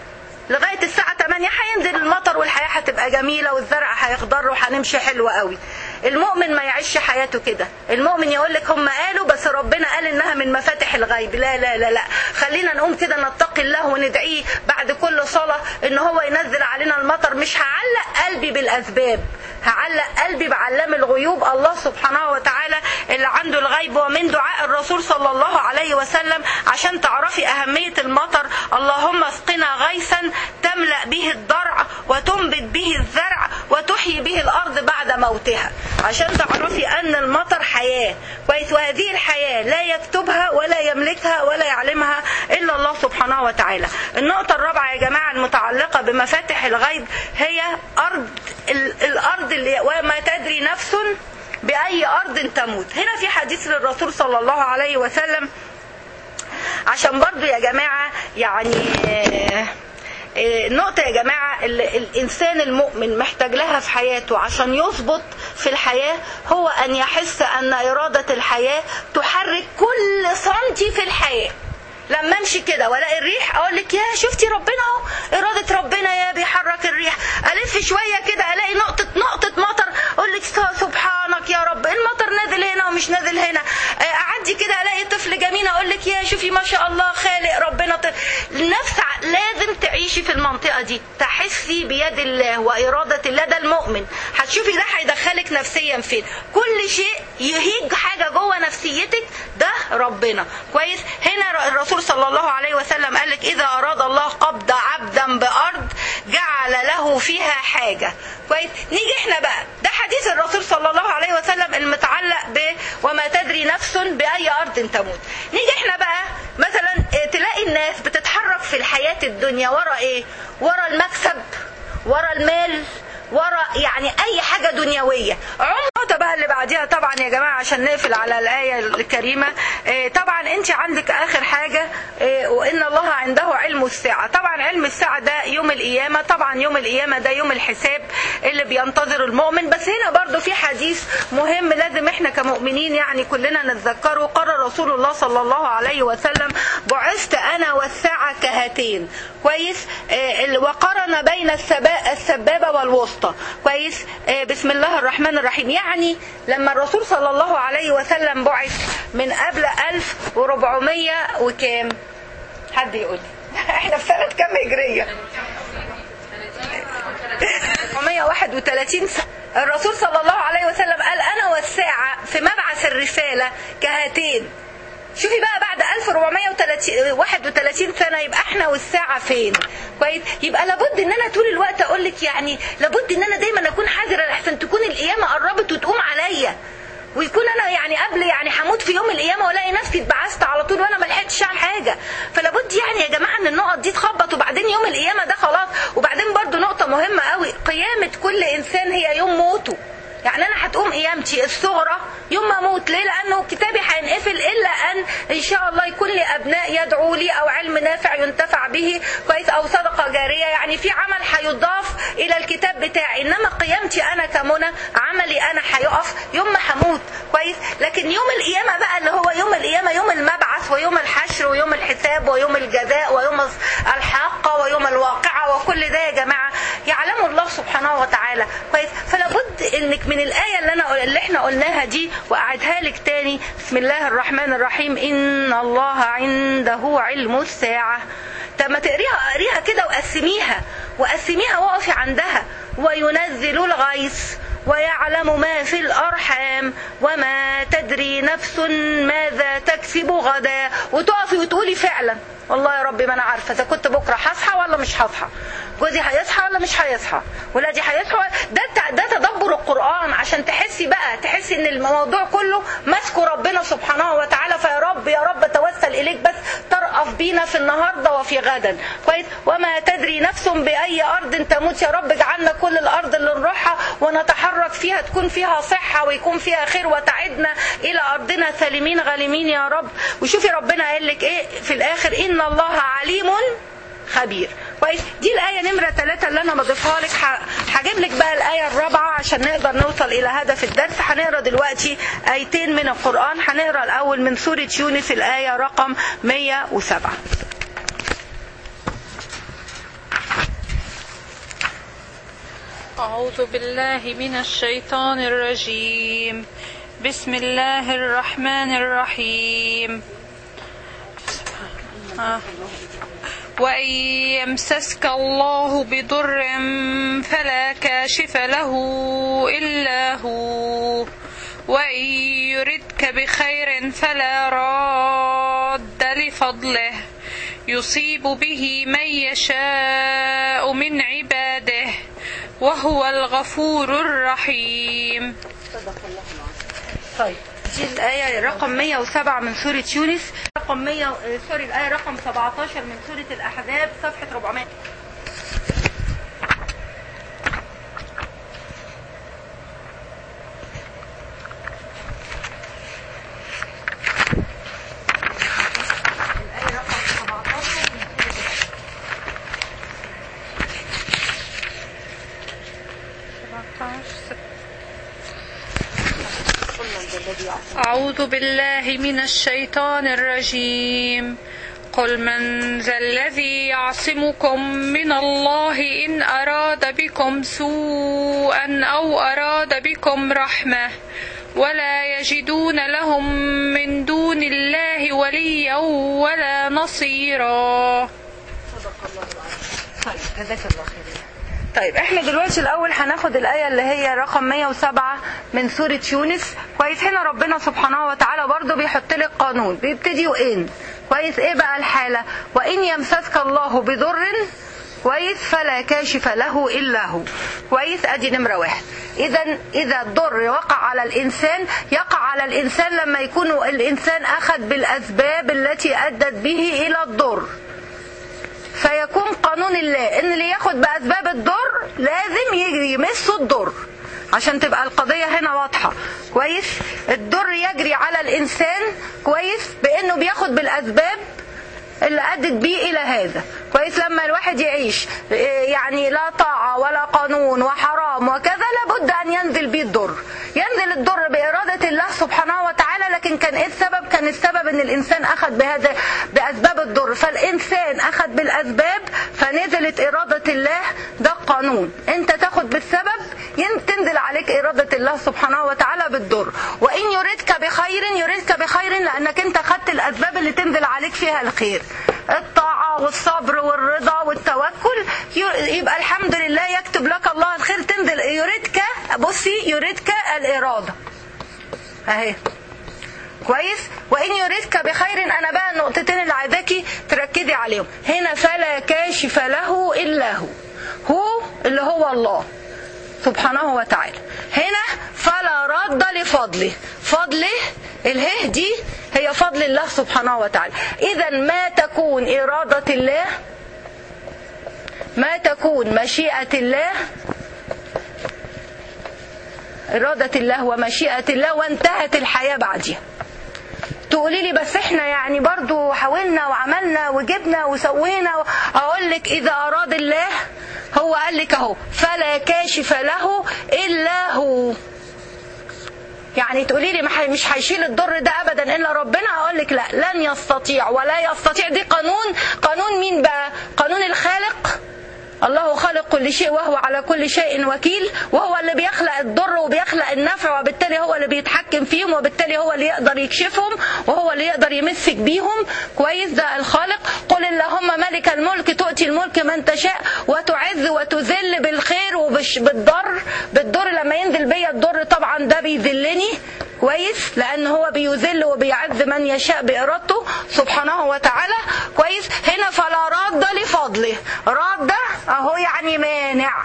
لغايه الساعه 8 هينزل المطر والحياه هتبقى جميله والزرع هيخضر وهنمشي حلو قوي المؤمن ما يعيش حياته كده المؤمن يقول لك هم قالوا بس ربنا قال انها من مفاتح الغيب لا لا لا لا خلينا نقوم كده نتقي الله وندعيه بعد كل صلاه ان هو ينزل علينا المطر مش هعلق قلبي بالاسباب هعلق قلبي بعلام الغيوب الله سبحانه وتعالى اللي عنده الغيب ومن دعاء الرسول صلى الله عليه وسلم عشان تعرفي أهمية المطر اللهم اسقنا غيثا تملأ به الضرع وتنبت به الزرع وتحيي به الأرض بعد موتها عشان تعرفي أن المطر حياة كويس وهذه الحياة لا يكتبها ولا يملكها ولا يعلمها إلا الله سبحانه وتعالى النقطة الرابعة يا جماعة المتعلقة بمفاتح الغيب هي أرض ال- الأرض اللي وما تدري نفس بأي أرض تموت هنا في حديث للرسول صلى الله عليه وسلم عشان برضو يا جماعة يعني آه، آه، نقطة يا جماعة ال- الإنسان المؤمن محتاج لها في حياته عشان يثبت في الحياة هو أن يحس أن إرادة الحياة تحرك كل سنتي في الحياة لما امشي كده والاقي الريح اقول لك يا شفتي ربنا اهو اراده ربنا يا بيحرك الريح الف شويه كده الاقي نقطه نقطه مطر اقول لك سبحانك يا رب المطر نازل هنا ومش نازل هنا آه، اعدي كده الاقي طفل جميل اقول لك يا شوفي ما شاء الله خالق ربنا طفل. نفس ع- لازم تعيشي في المنطقه دي تحسي بيد الله واراده الله ده المؤمن هتشوفي ده هيدخلك نفسيا فين كل شيء يهيج حاجه جوه نفسيتك ده ربنا كويس هنا الرسول صلى الله عليه وسلم قال لك اذا اراد الله قبض عبدا بارض جعل له فيها حاجه كويس نيجي احنا بقى ده حديث الرسول صلى الله عليه وسلم المتعلق ب وما تدري نفس باي ارض تموت نيجي احنا بقى مثلا اه، تلاقي الناس بتتحرك في الحياه الدنيا ورا ايه ورا المكسب ورا المال ورا يعني اي حاجه دنيويه النقطه بقى اللي بعديها طبعا يا جماعه عشان نقفل على الايه الكريمه آه، طبعا انت عندك اخر حاجه آه، وان الله عنده علم الساعه طبعا علم الساعه ده يوم القيامه طبعا يوم القيامه ده يوم الحساب اللي بينتظر المؤمن بس هنا برضو في حديث مهم لازم احنا كمؤمنين يعني كلنا نتذكره قال رسول الله صلى الله عليه وسلم بعثت انا والساعه كهاتين كويس آه، وقرن بين السبا- السبابه والوسطى كويس آه، بسم الله الرحمن الرحيم يعني لما الرسول صلى الله عليه وسلم بعث من قبل 1400 وكام حد يقول لي احنا في سنه كام هجريه 431 سنة الرسول صلى الله عليه وسلم قال أنا والساعة في مبعث الرسالة كهاتين شوفي بقى بعد 1431 سنة يبقى احنا والساعة فين كويس يبقى لابد ان انا طول الوقت اقول لك يعني لابد ان انا دايما اكون حذرة لحسن تكون القيامة قربت وتقوم عليا ويكون انا يعني قبل يعني هموت في يوم القيامه والاقي نفسي اتبعثت على طول وانا ما لحقتش اعمل حاجه فلابد يعني يا جماعه ان النقط دي تخبط وبعدين يوم القيامه ده خلاص وبعدين برضو نقطه مهمه قوي قيامه كل انسان هي يوم موته يعني انا هتقوم قيامتي الصغرى يوم ما اموت ليه لانه كتابي هينقفل الا ان ان شاء الله يكون لي ابناء يدعوا لي او علم نافع ينتفع به كويس او صدقه جاريه يعني في عمل هيضاف الى الكتاب بتاعي انما قيامتي انا كمنى عملي انا هيقف يوم ما هموت كويس لكن يوم القيامه بقى اللي هو يوم القيامه يوم المبعث الحساب ويوم الجزاء ويوم الحاقة ويوم الواقعة وكل ده يا جماعة يعلمه الله سبحانه وتعالى كويس فلا بد انك من الآية اللي انا اللي احنا قلناها دي واعدها لك تاني بسم الله الرحمن الرحيم ان الله عنده علم الساعة طب ما تقريها قريها كده وقسميها وقسميها وقفي عندها وينزل الغيث ويعلم ما في الأرحام وما تدري نفس ماذا تكسب غدا وتقفي وتقولي فعلا والله يا ربي ما انا عارفه اذا كنت بكره هصحى ولا مش هصحى جوزي هيصحى ولا مش هيصحى ولادي هيصحوا ده ده تدبر القران عشان تحسي بقى تحسي ان الموضوع كله ماسكه ربنا سبحانه وتعالى فيا رب يا رب توسل اليك بس ترأف بينا في النهارده وفي غدا كويس وما تدري نفس باي ارض تموت يا رب اجعلنا كل الارض اللي نروحها ونتحرك فيها تكون فيها صحه ويكون فيها خير وتعدنا الى ارضنا سالمين غالمين يا رب وشوفي ربنا قال لك ايه في الاخر ان الله عليم خبير كويس دي الآية نمرة ثلاثة اللي أنا بضيفها لك هجيب لك بقى الآية الرابعة عشان نقدر نوصل إلى هدف الدرس هنقرا دلوقتي آيتين من القرآن هنقرا الأول من سورة يونس الآية رقم 107 أعوذ بالله من الشيطان الرجيم بسم الله الرحمن الرحيم آه. وإن يمسسك الله بضر فلا كاشف له إلا هو وإن يردك بخير فلا راد لفضله يصيب به من يشاء من عباده وهو الغفور الرحيم طيب دي الآية رقم 107 من سورة يونس رقم 100 سوري الآية رقم 17 من سورة الأحزاب صفحة 400 الآية رقم 17 من سورة أعوذ بالله من الشيطان الرجيم قل من ذا الذي يعصمكم من الله إن أراد بكم سوءا أو أراد بكم رحمة ولا يجدون لهم من دون الله وليا ولا نصيرا طيب جزاك الله خير طيب احنا دلوقتي الاول هناخد الايه اللي هي رقم 107 من سوره يونس كويس هنا ربنا سبحانه وتعالى برضه بيحط لك قانون بيبتدي وان كويس ايه بقى الحاله وان يمسسك الله بضر كويس فلا كاشف له الا هو كويس ادي نمره واحد اذا اذا الضر وقع على الانسان يقع على الانسان لما يكون الانسان اخذ بالاسباب التي ادت به الى الضر فيكون قانون الله ان اللي ياخد باسباب الضر لازم يجري يمسه الضر عشان تبقى القضية هنا واضحة كويس الضر يجري على الإنسان كويس بأنه بياخد بالأسباب اللي أدت بيه إلى هذا كويس لما الواحد يعيش يعني لا طاعة ولا قانون وحرام وكذا لابد أن ينزل بيه الضر ينزل الضر بإرادة الله سبحانه وتعالى لكن كان إيه السبب كان السبب أن الإنسان أخذ بهذا بأسباب الضر فالإنسان أخذ بالأسباب فنزلت إرادة الله ده قانون أنت تاخد بالسبب تنزل عليك إرادة الله سبحانه وتعالى بالضر وإن يريدك بخير يريدك بخير لأنك أنت خدت الأسباب اللي تنزل عليك فيها الخير الطاعة والصبر والرضا والتوكل يبقى الحمد لله يكتب لك الله الخير تنزل يريدك بصي يريدك الإرادة أهي كويس وإن يريدك بخير أنا بقى النقطتين اللي عايزاكي تركزي عليهم هنا فلا كاشف له إلا هو هو اللي هو الله سبحانه وتعالى هنا فلا رد لفضله فضله اله دي هي فضل الله سبحانه وتعالى اذا ما تكون اراده الله ما تكون مشيئه الله اراده الله ومشيئه الله وانتهت الحياه بعدها تقولي لي بس احنا يعني برضو حاولنا وعملنا وجبنا وسوينا اقول لك اذا اراد الله هو قال لك اهو فلا كاشف له الا هو يعني تقولي لي ما هي- مش هيشيل الضر ده ابدا الا ربنا اقول لك لا لن يستطيع ولا يستطيع دي قانون قانون مين بقى قانون الخالق الله خالق كل شيء وهو على كل شيء وكيل وهو اللي بيخلق الضر وبيخلق النفع وبالتالي هو اللي بيتحكم فيهم وبالتالي هو اللي يقدر يكشفهم وهو اللي يقدر يمسك بيهم كويس ده الخالق قل اللهم ملك الملك تؤتي الملك من تشاء وتعز وتذل بالخير وبالضر بالضر لما ينزل بيا الضر طبعا ده بيذلني كويس لان هو بيذل وبيعز من يشاء بارادته سبحانه وتعالى كويس هنا فلا راد لفضله راد اهو يعني مانع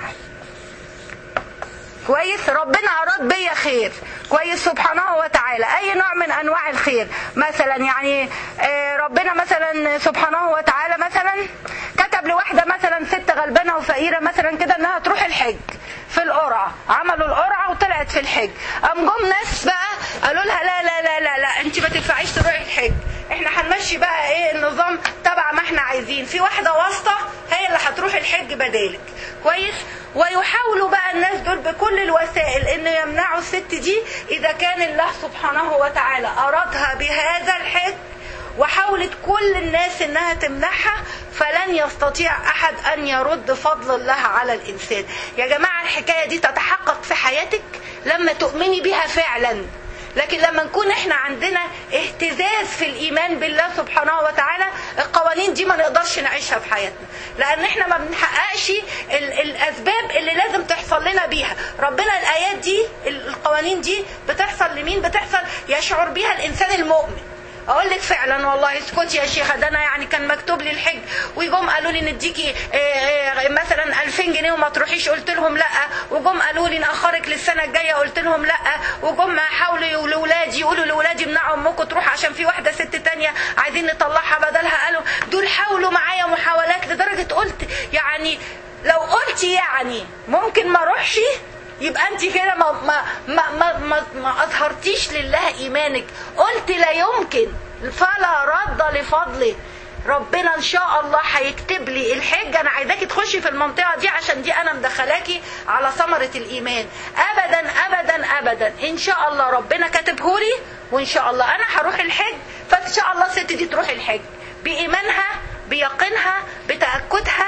كويس ربنا اراد بيا خير كويس سبحانه وتعالى اي نوع من انواع الخير مثلا يعني آه، ربنا مثلا سبحانه وتعالى مثلا كتب لواحده مثلا ست غلبانه وفقيره مثلا كده انها تروح الحج في القرعه عملوا القرعه وطلعت في الحج قام جم ناس بقى قالوا لها لا لا لا لا لا انت ما تنفعيش تروحي الحج احنا هنمشي بقى ايه النظام تبع ما احنا عايزين في واحده واسطه هي اللي هتروح الحج بدالك كويس ويحاولوا بقى الناس دول بكل الوسائل ان يمنعوا الست دي اذا كان الله سبحانه وتعالى ارادها بهذا الحج وحاولت كل الناس انها تمنعها فلن يستطيع احد ان يرد فضل الله على الانسان يا جماعه الحكايه دي تتحقق في حياتك لما تؤمني بها فعلا لكن لما نكون احنا عندنا اهتزاز في الايمان بالله سبحانه وتعالى القوانين دي ما نقدرش نعيشها في حياتنا لان احنا ما بنحققش ال- الاسباب اللي لازم تحصل لنا بيها ربنا الايات دي ال- القوانين دي بتحصل لمين بتحصل يشعر بيها الانسان المؤمن اقول لك فعلا والله اسكتي يا شيخه ده انا يعني كان مكتوب لي الحج وجم قالوا لي نديكي آه، آه، مثلا 2000 جنيه وما تروحيش قلت لهم لا وجم قالوا لي ناخرك للسنه الجايه قلت لهم لا وجم حاولوا يقولوا لاولادي يقولوا لاولادي امنعوا امكم تروح عشان في واحده ست تانية عايزين نطلعها بدلها قالوا دول حاولوا معايا محاولات لدرجه قلت يعني لو قلت يعني ممكن ما اروحش يبقى انت كده ما ما ما ما, ما, ما اظهرتيش لله ايمانك قلت لا يمكن فلا رد لفضله ربنا ان شاء الله هيكتب لي الحج انا عايزاكي تخشي في المنطقه دي عشان دي انا مدخلاكي على ثمره الايمان ابدا ابدا ابدا ان شاء الله ربنا كاتبهولي وان شاء الله انا هروح الحج فان شاء الله الست دي تروح الحج بايمانها بيقينها بتاكدها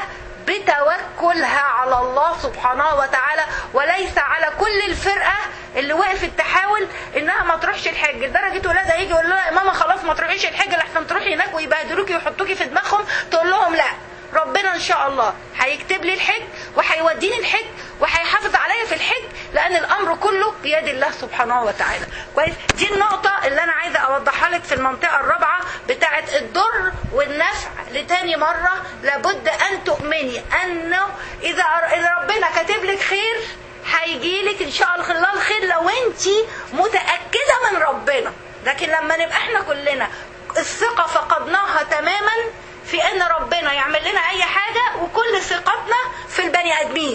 بتوكلها على الله سبحانه وتعالى وليس على كل الفرقه اللي وقفت تحاول انها ما تروحش الحج لدرجه ولادها يجي يقول لها يا ماما خلاص ما تروحيش الحج لحسن تروحي هناك ويبهدلوكي ويحطوكي في دماغهم تقول لهم لا ربنا ان شاء الله هيكتب لي الحج وهيوديني الحج وهيحافظ عليا في الحج لان الامر كله بيد الله سبحانه وتعالى كويس دي النقطه اللي انا عايزه اوضحها لك في المنطقه الرابعه بتاعه الضر والنفع لتاني مره لابد ان تؤمني انه اذا اذا ربنا كاتب لك خير هيجي لك ان شاء الله الخير لو انت متاكده من ربنا لكن لما نبقى احنا كلنا الثقه فقدناها تماما في ان ربنا يعمل لنا اي حاجه وكل ثقتنا في البني ادمين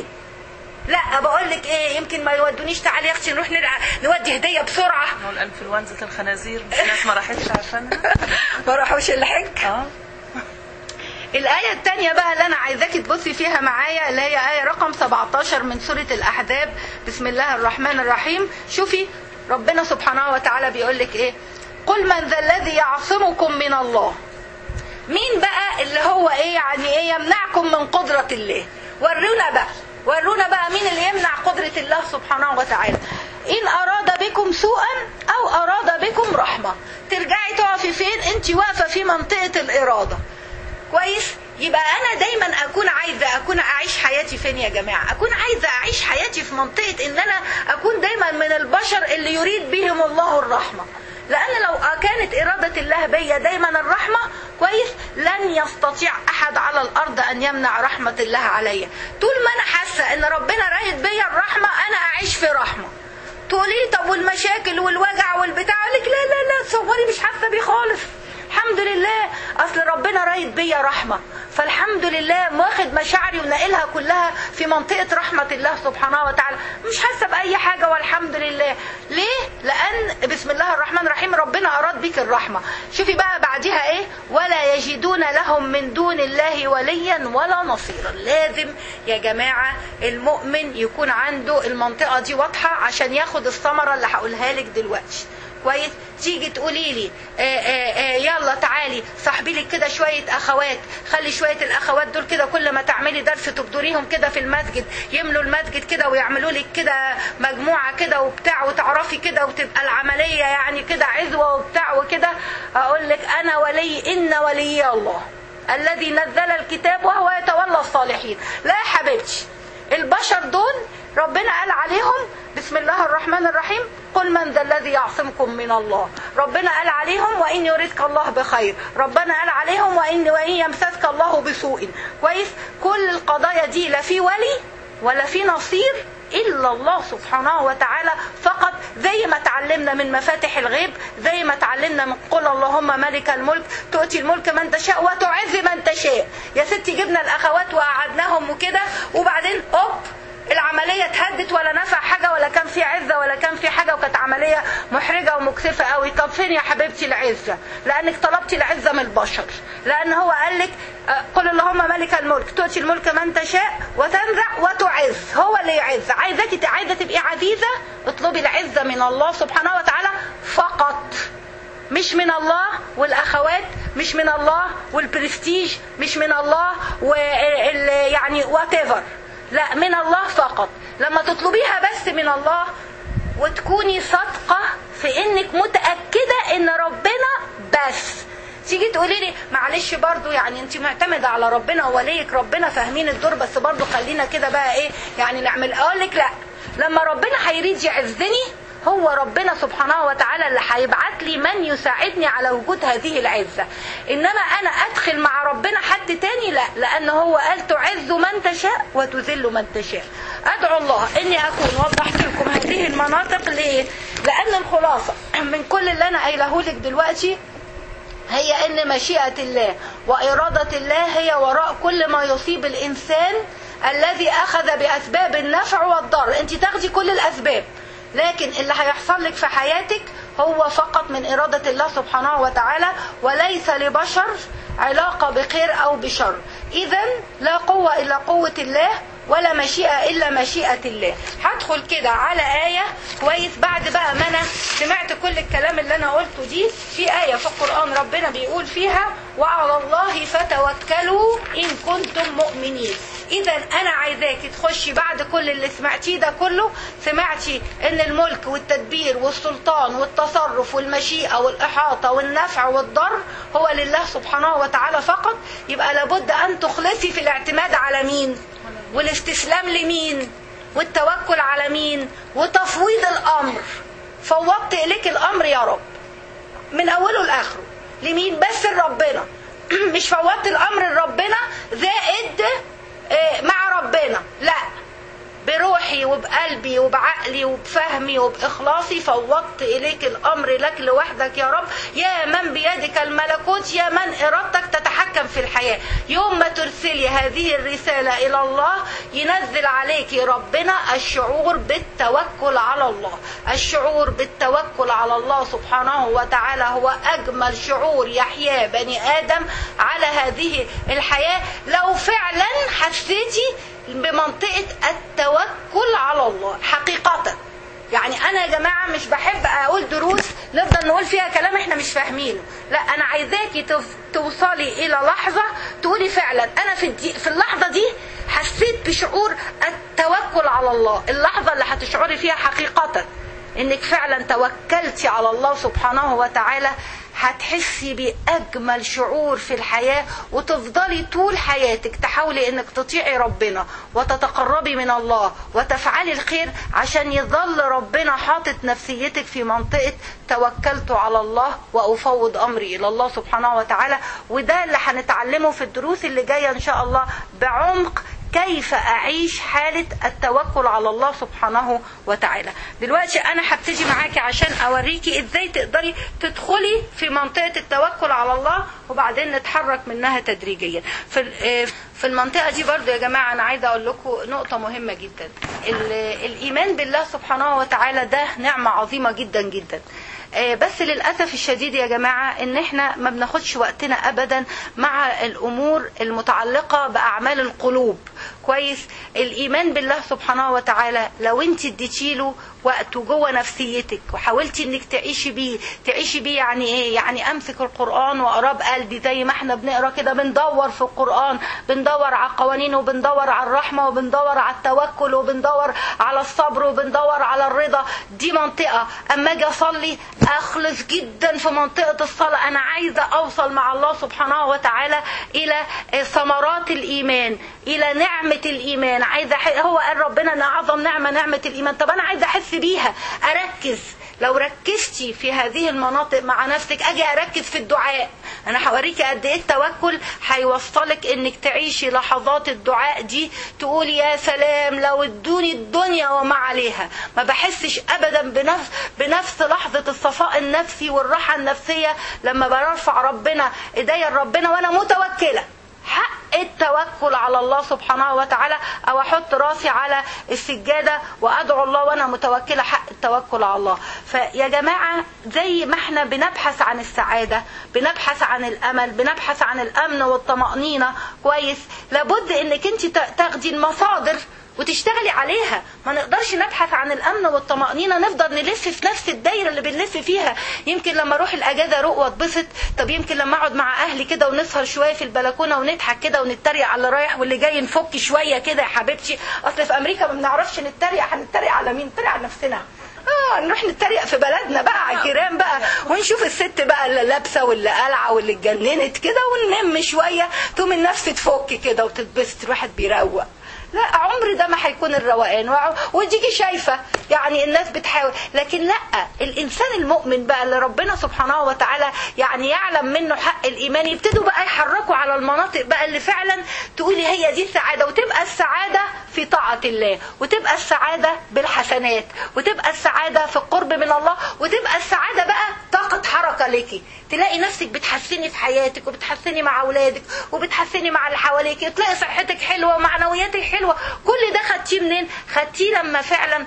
لا بقول لك ايه يمكن ما يودونيش تعالي يا اختي نروح نرع- نودي هديه بسرعه هو الانفلونزا الخنازير مش ناس ما راحتش عشانها ما راحوش الحج اه الآية التانية بقى اللي أنا عايزاكي تبصي فيها معايا اللي هي آية رقم 17 من سورة الأحزاب بسم الله الرحمن الرحيم شوفي ربنا سبحانه وتعالى بيقول لك إيه قل من ذا الذي يعصمكم من الله مين بقى اللي هو إيه يعني إيه يمنعكم من قدرة الله ورونا بقى ورونا بقى مين اللي يمنع قدرة الله سبحانه وتعالى إن أراد بكم سوءا أو أراد بكم رحمة ترجعي تقفي فين أنت واقفة في منطقة الإرادة كويس يبقى انا دايما اكون عايزه اكون اعيش حياتي فين يا جماعه اكون عايزه اعيش حياتي في منطقه ان انا اكون دايما من البشر اللي يريد بهم الله الرحمه لان لو كانت اراده الله بيا دايما الرحمه كويس لن يستطيع احد على الارض ان يمنع رحمه الله عليا طول ما انا حاسه ان ربنا رايد بيا الرحمه انا اعيش في رحمه تقولي لي طب والمشاكل والوجع والبتاع اقول لك لا لا لا تصوري مش حاسه بيه خالص الحمد لله اصل ربنا رايد بيا رحمه فالحمد لله واخد مشاعري وناقلها كلها في منطقه رحمه الله سبحانه وتعالى مش حاسه باي حاجه والحمد لله ليه لان بسم الله الرحمن الرحيم ربنا اراد بيك الرحمه شوفي بقى بعديها ايه ولا يجدون لهم من دون الله وليا ولا نصيرا لازم يا جماعة المؤمن يكون عنده المنطقة دي واضحة عشان ياخد الثمرة اللي هقولها لك دلوقتي كويس تيجي تقولي لي آه آه آه يلا تعالي صاحبي لك كده شويه اخوات خلي شويه الاخوات دول كده كل ما تعملي درس تبدريهم كده في المسجد يملوا المسجد كده ويعملوا لك كده مجموعه كده وبتاع وتعرفي كده وتبقى العمليه يعني كده عزوه وبتاع وكده اقول لك انا ولي ان ولي الله الذي نزل الكتاب وهو يتولى الصالحين لا يا حبيبتي البشر دول ربنا قال عليهم بسم الله الرحمن الرحيم قل من ذا الذي يعصمكم من الله ربنا قال عليهم وإن يردك الله بخير ربنا قال عليهم وإن, وإن يمسسك الله بسوء كويس كل القضايا دي لا في ولي ولا في نصير إلا الله سبحانه وتعالى فقط زي ما تعلمنا من مفاتح الغيب زي ما تعلمنا من قل اللهم ملك الملك تؤتي الملك من تشاء وتعز من تشاء يا ستي جبنا الأخوات وقعدناهم وكده وبعدين أوب العملية اتهدت ولا نفع حاجة ولا كان في عزة ولا كان في حاجة وكانت عملية محرجة ومكسفة قوي طب فين يا حبيبتي العزة لأنك طلبتي العزة من البشر لأن هو قال لك قل اللهم ملك الملك تؤتي الملك من تشاء وتنزع وتعز هو اللي يعز عايزاكي عايزة تبقي عزيزة اطلبي العزة من الله سبحانه وتعالى فقط مش من الله والاخوات مش من الله والبرستيج مش من الله وال يعني وات لا من الله فقط لما تطلبيها بس من الله وتكوني صادقة في انك متأكدة ان ربنا بس تيجي تقولي لي معلش برضو يعني انت معتمدة على ربنا ووليك ربنا فاهمين الدور بس برضو خلينا كده بقى ايه يعني نعمل اقول لك لا لما ربنا هيريد يعزني هو ربنا سبحانه وتعالى اللي هيبعت لي من يساعدني على وجود هذه العزة إنما أنا أدخل مع ربنا حد تاني لا لأن هو قال تعز من تشاء وتذل من تشاء أدعو الله إني أكون وضحت لكم هذه المناطق ليه لأن الخلاصة من كل اللي أنا قايله لك دلوقتي هي ان مشيئة الله وإرادة الله هي وراء كل ما يصيب الإنسان الذي أخذ بأسباب النفع والضر أنت تاخدي كل الأسباب لكن اللي هيحصل لك في حياتك هو فقط من إرادة الله سبحانه وتعالى وليس لبشر علاقة بخير أو بشر إذا لا قوة إلا قوة الله ولا مشيئة إلا مشيئة الله هدخل كده على آية كويس بعد بقى ما أنا سمعت كل الكلام اللي أنا قلته دي في آية في القرآن ربنا بيقول فيها وعلى الله فتوكلوا إن كنتم مؤمنين إذا أنا عايزاكي تخشي بعد كل اللي سمعتيه ده كله سمعتي إن الملك والتدبير والسلطان والتصرف والمشيئة والإحاطة والنفع والضر هو لله سبحانه وتعالى فقط يبقى لابد أن تخلصي في الاعتماد على مين والاستسلام لمين والتوكل على مين وتفويض الامر فوضت اليك الامر يا رب من اوله لاخره لمين بس لربنا مش فوضت الامر لربنا زائد مع ربنا لا بروحي وبقلبي وبعقلي وبفهمي وبإخلاصي فوضت إليك الأمر لك لوحدك يا رب يا من بيدك الملكوت يا من إرادتك تتحكم في الحياة يوم ما ترسلي هذه الرسالة إلى الله ينزل عليك ربنا الشعور بالتوكل على الله الشعور بالتوكل على الله سبحانه وتعالى هو أجمل شعور يحياه بني آدم على هذه الحياة لو فعلا حسيتي بمنطقة التوكل على الله حقيقة يعني انا يا جماعه مش بحب اقول دروس نفضل نقول فيها كلام احنا مش فاهمينه لا انا عايزاكي توصلي الى لحظه تقولي فعلا انا في الدي في اللحظه دي حسيت بشعور التوكل على الله اللحظه اللي هتشعري فيها حقيقه انك فعلا توكلتي على الله سبحانه وتعالى هتحسي بأجمل شعور في الحياة وتفضلي طول حياتك تحاولي انك تطيعي ربنا وتتقربي من الله وتفعلي الخير عشان يظل ربنا حاطط نفسيتك في منطقة توكلت على الله وأفوض أمري إلى الله سبحانه وتعالى وده اللي هنتعلمه في الدروس اللي جاية إن شاء الله بعمق كيف أعيش حالة التوكل على الله سبحانه وتعالى دلوقتي أنا هبتدي معاكي عشان أوريكي إزاي تقدري تدخلي في منطقة التوكل على الله وبعدين نتحرك منها تدريجيا في في المنطقة دي برضو يا جماعة أنا عايزة أقول لكم نقطة مهمة جدا الإيمان بالله سبحانه وتعالى ده نعمة عظيمة جدا جدا آه، بس للاسف الشديد يا جماعه ان احنا ما بناخدش وقتنا ابدا مع الامور المتعلقه باعمال القلوب كويس الايمان بالله سبحانه وتعالى لو انت اديتيله وقته جوه نفسيتك وحاولتي انك تعيشي بيه تعيشي بيه يعني ايه يعني امسك القران واقراه بقلبي زي ما احنا بنقرا كده بندور في القران بندور على القوانين وبندور على الرحمه وبندور على التوكل وبندور على الصبر وبندور على الرضا دي منطقه اما اجي اصلي اخلص جدا في منطقه الصلاه انا عايزه اوصل مع الله سبحانه وتعالى الى ثمرات الايمان الى نعمه الايمان عايزه أح- هو قال ربنا ان اعظم نعمه نعمه الايمان طب انا عايزه احس بيها اركز لو ركزتي في هذه المناطق مع نفسك اجي اركز في الدعاء انا هوريكي قد ايه التوكل هيوصلك انك تعيشي لحظات الدعاء دي تقولي يا سلام لو ادوني الدنيا وما عليها ما بحسش ابدا بنفس بنفس لحظه الصفاء النفسي والراحه النفسيه لما برفع ربنا ايديا لربنا وانا متوكله حق التوكل على الله سبحانه وتعالى او احط راسي على السجاده وادعو الله وانا متوكله حق التوكل على الله فيا جماعه زي ما احنا بنبحث عن السعاده بنبحث عن الامل بنبحث عن الامن والطمانينه كويس لابد انك انت تاخدي المصادر وتشتغلي عليها ما نقدرش نبحث عن الامن والطمانينه نفضل نلف في نفس الدايره اللي بنلف فيها يمكن لما اروح الاجازه اروق واتبسط طب يمكن لما اقعد مع اهلي كده ونسهر شويه في البلكونه ونضحك كده ونتريق على اللي رايح واللي جاي نفك شويه كده يا حبيبتي اصل في امريكا ما بنعرفش نتريق هنتريق على مين نتريق على نفسنا اه نروح نتريق في بلدنا بقى على الجيران بقى ونشوف الست بقى اللي لابسه واللي قلعه واللي اتجننت كده وننم شويه تقوم النفس تفك كده وتتبسط الواحد بيروق لا عمر ده ما هيكون الروقان وع- وتيجي شايفه يعني الناس بتحاول لكن لا الانسان المؤمن بقى اللي ربنا سبحانه وتعالى يعني يعلم منه حق الايمان يبتدوا بقى يحركوا على المناطق بقى اللي فعلا تقولي هي دي السعاده وتبقى السعاده في طاعه الله وتبقى السعاده بالحسنات وتبقى السعاده في القرب من الله وتبقى السعاده بقى طاقه حركه ليكي تلاقي نفسك بتحسني في حياتك وبتحسني مع اولادك وبتحسني مع اللي حواليك تلاقي صحتك حلوه ومعنوياتك حلوه كل ده خدتيه منين خدتيه لما فعلا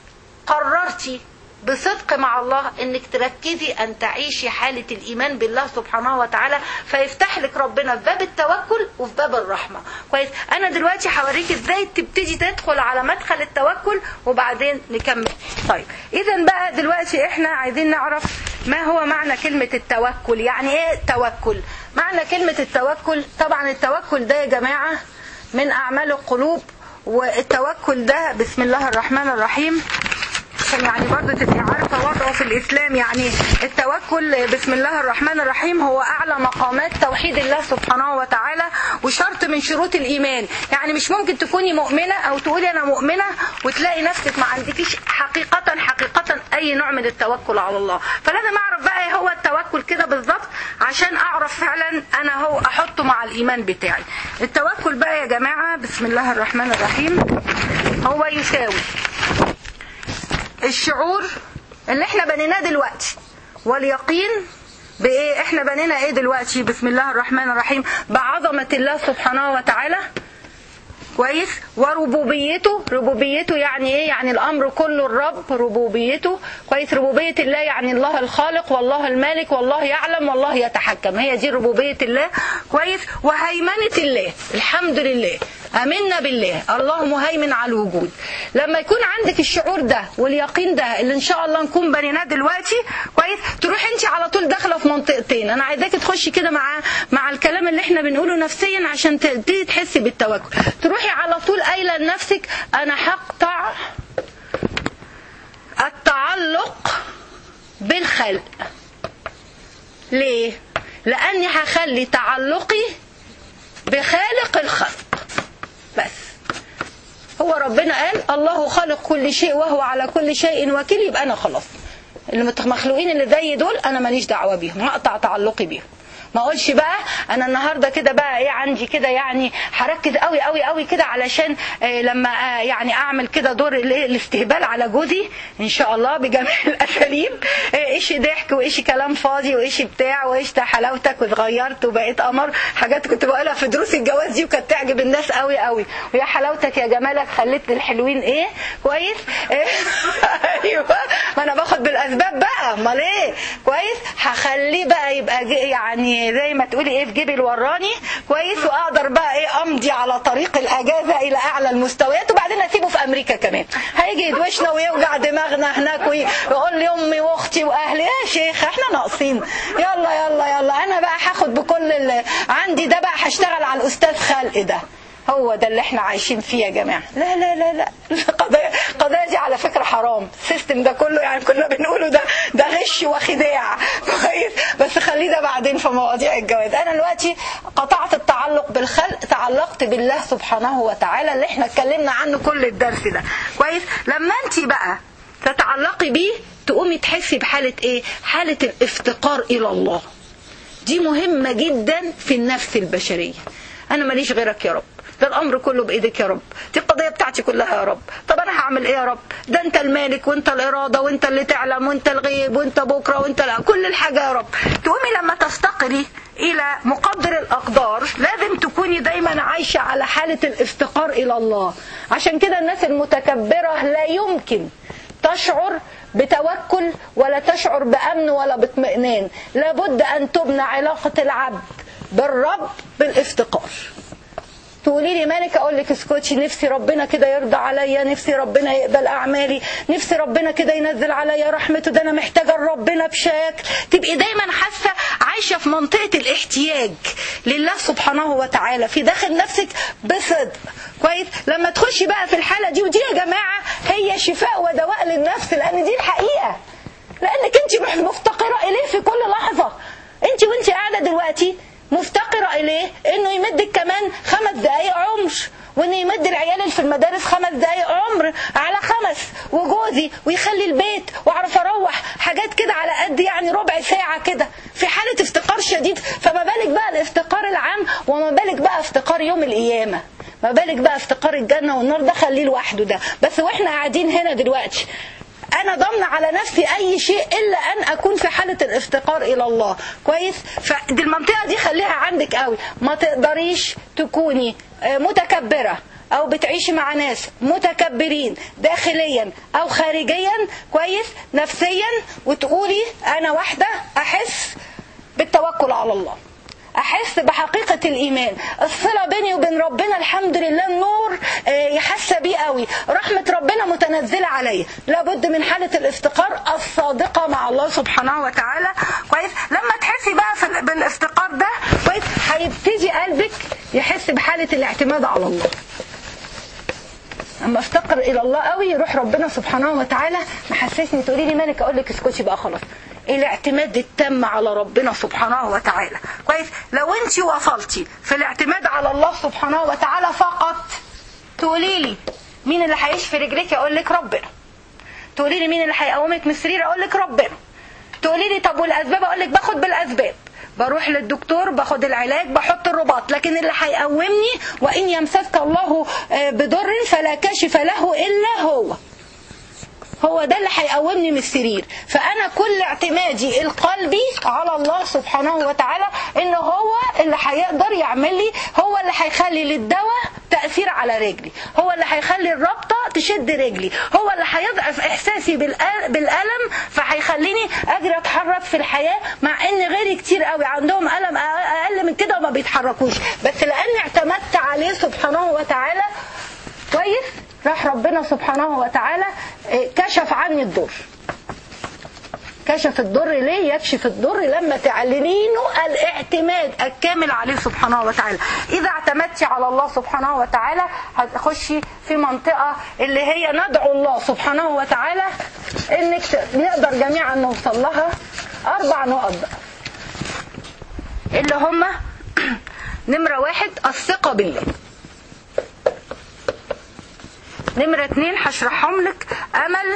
قررتي بصدق مع الله انك تركزي ان تعيشي حالة الايمان بالله سبحانه وتعالى فيفتح لك ربنا في باب التوكل وفي باب الرحمة كويس انا دلوقتي هوريك ازاي تبتدي تدخل على مدخل التوكل وبعدين نكمل طيب اذا بقى دلوقتي احنا عايزين نعرف ما هو معنى كلمة التوكل يعني ايه التوكل معنى كلمة التوكل طبعا التوكل ده يا جماعة من اعمال القلوب والتوكل ده بسم الله الرحمن الرحيم عشان يعني برضه تبقي عارفه وضعه في الاسلام يعني التوكل بسم الله الرحمن الرحيم هو اعلى مقامات توحيد الله سبحانه وتعالى وشرط من شروط الايمان يعني مش ممكن تكوني مؤمنه او تقولي انا مؤمنه وتلاقي نفسك ما عندكيش حقيقه حقيقه اي نوع من التوكل على الله فلازم اعرف بقى ايه هو التوكل كده بالظبط عشان اعرف فعلا انا هو احطه مع الايمان بتاعي التوكل بقى يا جماعه بسم الله الرحمن الرحيم هو يساوي الشعور اللي احنا بنيناه دلوقتي واليقين بايه احنا بنينا ايه دلوقتي بسم الله الرحمن الرحيم بعظمه الله سبحانه وتعالى كويس وربوبيته ربوبيته يعني ايه يعني الامر كله الرب ربوبيته كويس ربوبيه الله يعني الله الخالق والله المالك والله يعلم والله يتحكم هي دي ربوبيه الله كويس وهيمنه الله الحمد لله امنا بالله الله مهيمن على الوجود لما يكون عندك الشعور ده واليقين ده اللي ان شاء الله نكون بنيناه دلوقتي كويس تروح انت على طول داخله في منطقتين انا عايزاكي تخشي كده مع مع الكلام اللي احنا بنقوله نفسيا عشان تبتدي تحسي بالتوكل تروحي على طول قايله لنفسك انا هقطع التعلق بالخلق ليه لاني هخلي تعلقي بخالق الخلق بس هو ربنا قال الله خالق كل شيء وهو على كل شيء وكيل يبقى انا خلاص المخلوقين اللي زي دول انا ماليش دعوه بيهم هقطع تعلقي بيهم ما اقولش بقى انا النهارده كده بقى ايه عندي كده يعني هركز قوي قوي قوي كده علشان آه لما آه يعني اعمل كده دور الايه الاستهبال على جوزي ان شاء الله بجميع الاساليب آه ايش ضحك وايش كلام فاضي وايش بتاع وايش حلاوتك واتغيرت وبقيت قمر حاجات كنت بقولها في دروس الجواز دي وكانت تعجب الناس قوي قوي ويا حلاوتك يا جمالك خليت الحلوين ايه كويس إيه؟ ايوه ما انا باخد بالاسباب بقى امال ايه كويس هخليه بقى يبقى جي- يعني زي ما تقولي ايه في جيبي الوراني كويس واقدر بقى ايه امضي على طريق الاجازه الى اعلى المستويات وبعدين اسيبه في امريكا كمان هيجي يدوشنا ويوجع دماغنا هناك ويقول لي امي واختي واهلي يا شيخ احنا ناقصين يلا يلا يلا انا بقى هاخد بكل اللي عندي ده بقى هشتغل على الاستاذ خلق ده هو ده اللي احنا عايشين فيه يا جماعه لا لا لا لا القضايا القضايا دي على فكره حرام السيستم ده كله يعني كنا بنقوله ده ده غش وخداع كويس بس خليه ده بعدين في مواضيع الجواز انا دلوقتي قطعت التعلق بالخلق تعلقت بالله سبحانه وتعالى اللي احنا اتكلمنا عنه كل الدرس ده كويس لما انت بقى تتعلقي بيه تقومي تحسي بحاله ايه حاله الافتقار الى الله دي مهمة جدا في النفس البشرية أنا ماليش غيرك يا رب ده الأمر كله بإيدك يا رب دي القضية بتاعتي كلها يا رب طب أنا هعمل إيه يا رب ده أنت المالك وأنت الإرادة وأنت اللي تعلم وأنت الغيب وأنت بكرة وأنت لا كل الحاجة يا رب تقومي لما تفتقري إلى مقدر الأقدار لازم تكوني دايما عايشة على حالة الافتقار إلى الله عشان كده الناس المتكبرة لا يمكن تشعر بتوكل ولا تشعر بأمن ولا باطمئنان لابد أن تبنى علاقة العبد بالرب بالافتقار تقولي لي مالك اقول لك اسكتي نفسي ربنا كده يرضى عليا نفسي ربنا يقبل اعمالي نفسي ربنا كده ينزل عليا رحمته ده انا محتاجه لربنا بشكل تبقي دايما حاسه عايشه في منطقه الاحتياج لله سبحانه وتعالى في داخل نفسك بصدق كويس لما تخشي بقى في الحاله دي ودي يا جماعه هي شفاء ودواء للنفس لان دي الحقيقه لانك انت مفتقره اليه في كل لحظه انت وانت قاعده دلوقتي مفتقرة إليه إنه يمدك كمان خمس دقايق عمر وإنه يمد العيال اللي في المدارس خمس دقايق عمر على خمس وجوزي ويخلي البيت وأعرف أروح حاجات كده على قد يعني ربع ساعة كده في حالة افتقار شديد فما بالك بقى الافتقار العام وما بالك بقى افتقار يوم القيامة ما بالك بقى افتقار الجنة والنار ده خليه لوحده ده بس واحنا قاعدين هنا دلوقتي انا ضامنه على نفسي اي شيء الا ان اكون في حاله الافتقار الى الله كويس فدي المنطقه دي خليها عندك قوي ما تقدريش تكوني متكبره او بتعيشي مع ناس متكبرين داخليا او خارجيا كويس نفسيا وتقولي انا واحده احس بالتوكل على الله احس بحقيقه الايمان الصله بيني وبين ربنا الحمد لله النور يحس بيه قوي رحمه ربنا متنزله عليا لابد من حاله الافتقار الصادقه مع الله سبحانه وتعالى كويس لما تحسي بقى في بالافتقار ده كويس هيبتدي قلبك يحس بحاله الاعتماد على الله اما افتقر الى الله قوي يروح ربنا سبحانه وتعالى محسسني تقولي لي مالك اقول لك اسكتي بقى خلاص الاعتماد التام على ربنا سبحانه وتعالى كويس لو انت وصلتي في الاعتماد على الله سبحانه وتعالى فقط تقولي لي مين اللي هيشفي رجلك اقول لك ربنا تقولي لي مين اللي هيقومك من السرير اقول لك ربنا تقولي لي طب والاسباب اقول لك باخد بالاسباب بروح للدكتور باخد العلاج بحط الرباط لكن اللي هيقومني وان يمسسك الله بضر فلا كاشف له الا هو هو ده اللي هيقومني من السرير فانا كل اعتمادي القلبي على الله سبحانه وتعالى ان هو اللي هيقدر يعمل لي هو اللي هيخلي للدواء تاثير على رجلي هو اللي هيخلي الرابطه تشد رجلي هو اللي هيضعف احساسي بالالم فهيخليني اجري اتحرك في الحياه مع ان غيري كتير قوي عندهم الم اقل من كده وما بيتحركوش بس لاني اعتمدت عليه سبحانه وتعالى كويس راح ربنا سبحانه وتعالى كشف عني الضر كشف الضر ليه يكشف الضر لما تعلنينه الاعتماد الكامل عليه سبحانه وتعالى اذا اعتمدتي على الله سبحانه وتعالى هتخشي في منطقة اللي هي ندعو الله سبحانه وتعالى انك نقدر جميعا نوصل لها اربع نقط بقى اللي هم نمرة واحد الثقة بالله نمرة اتنين هشرحهم لك أمل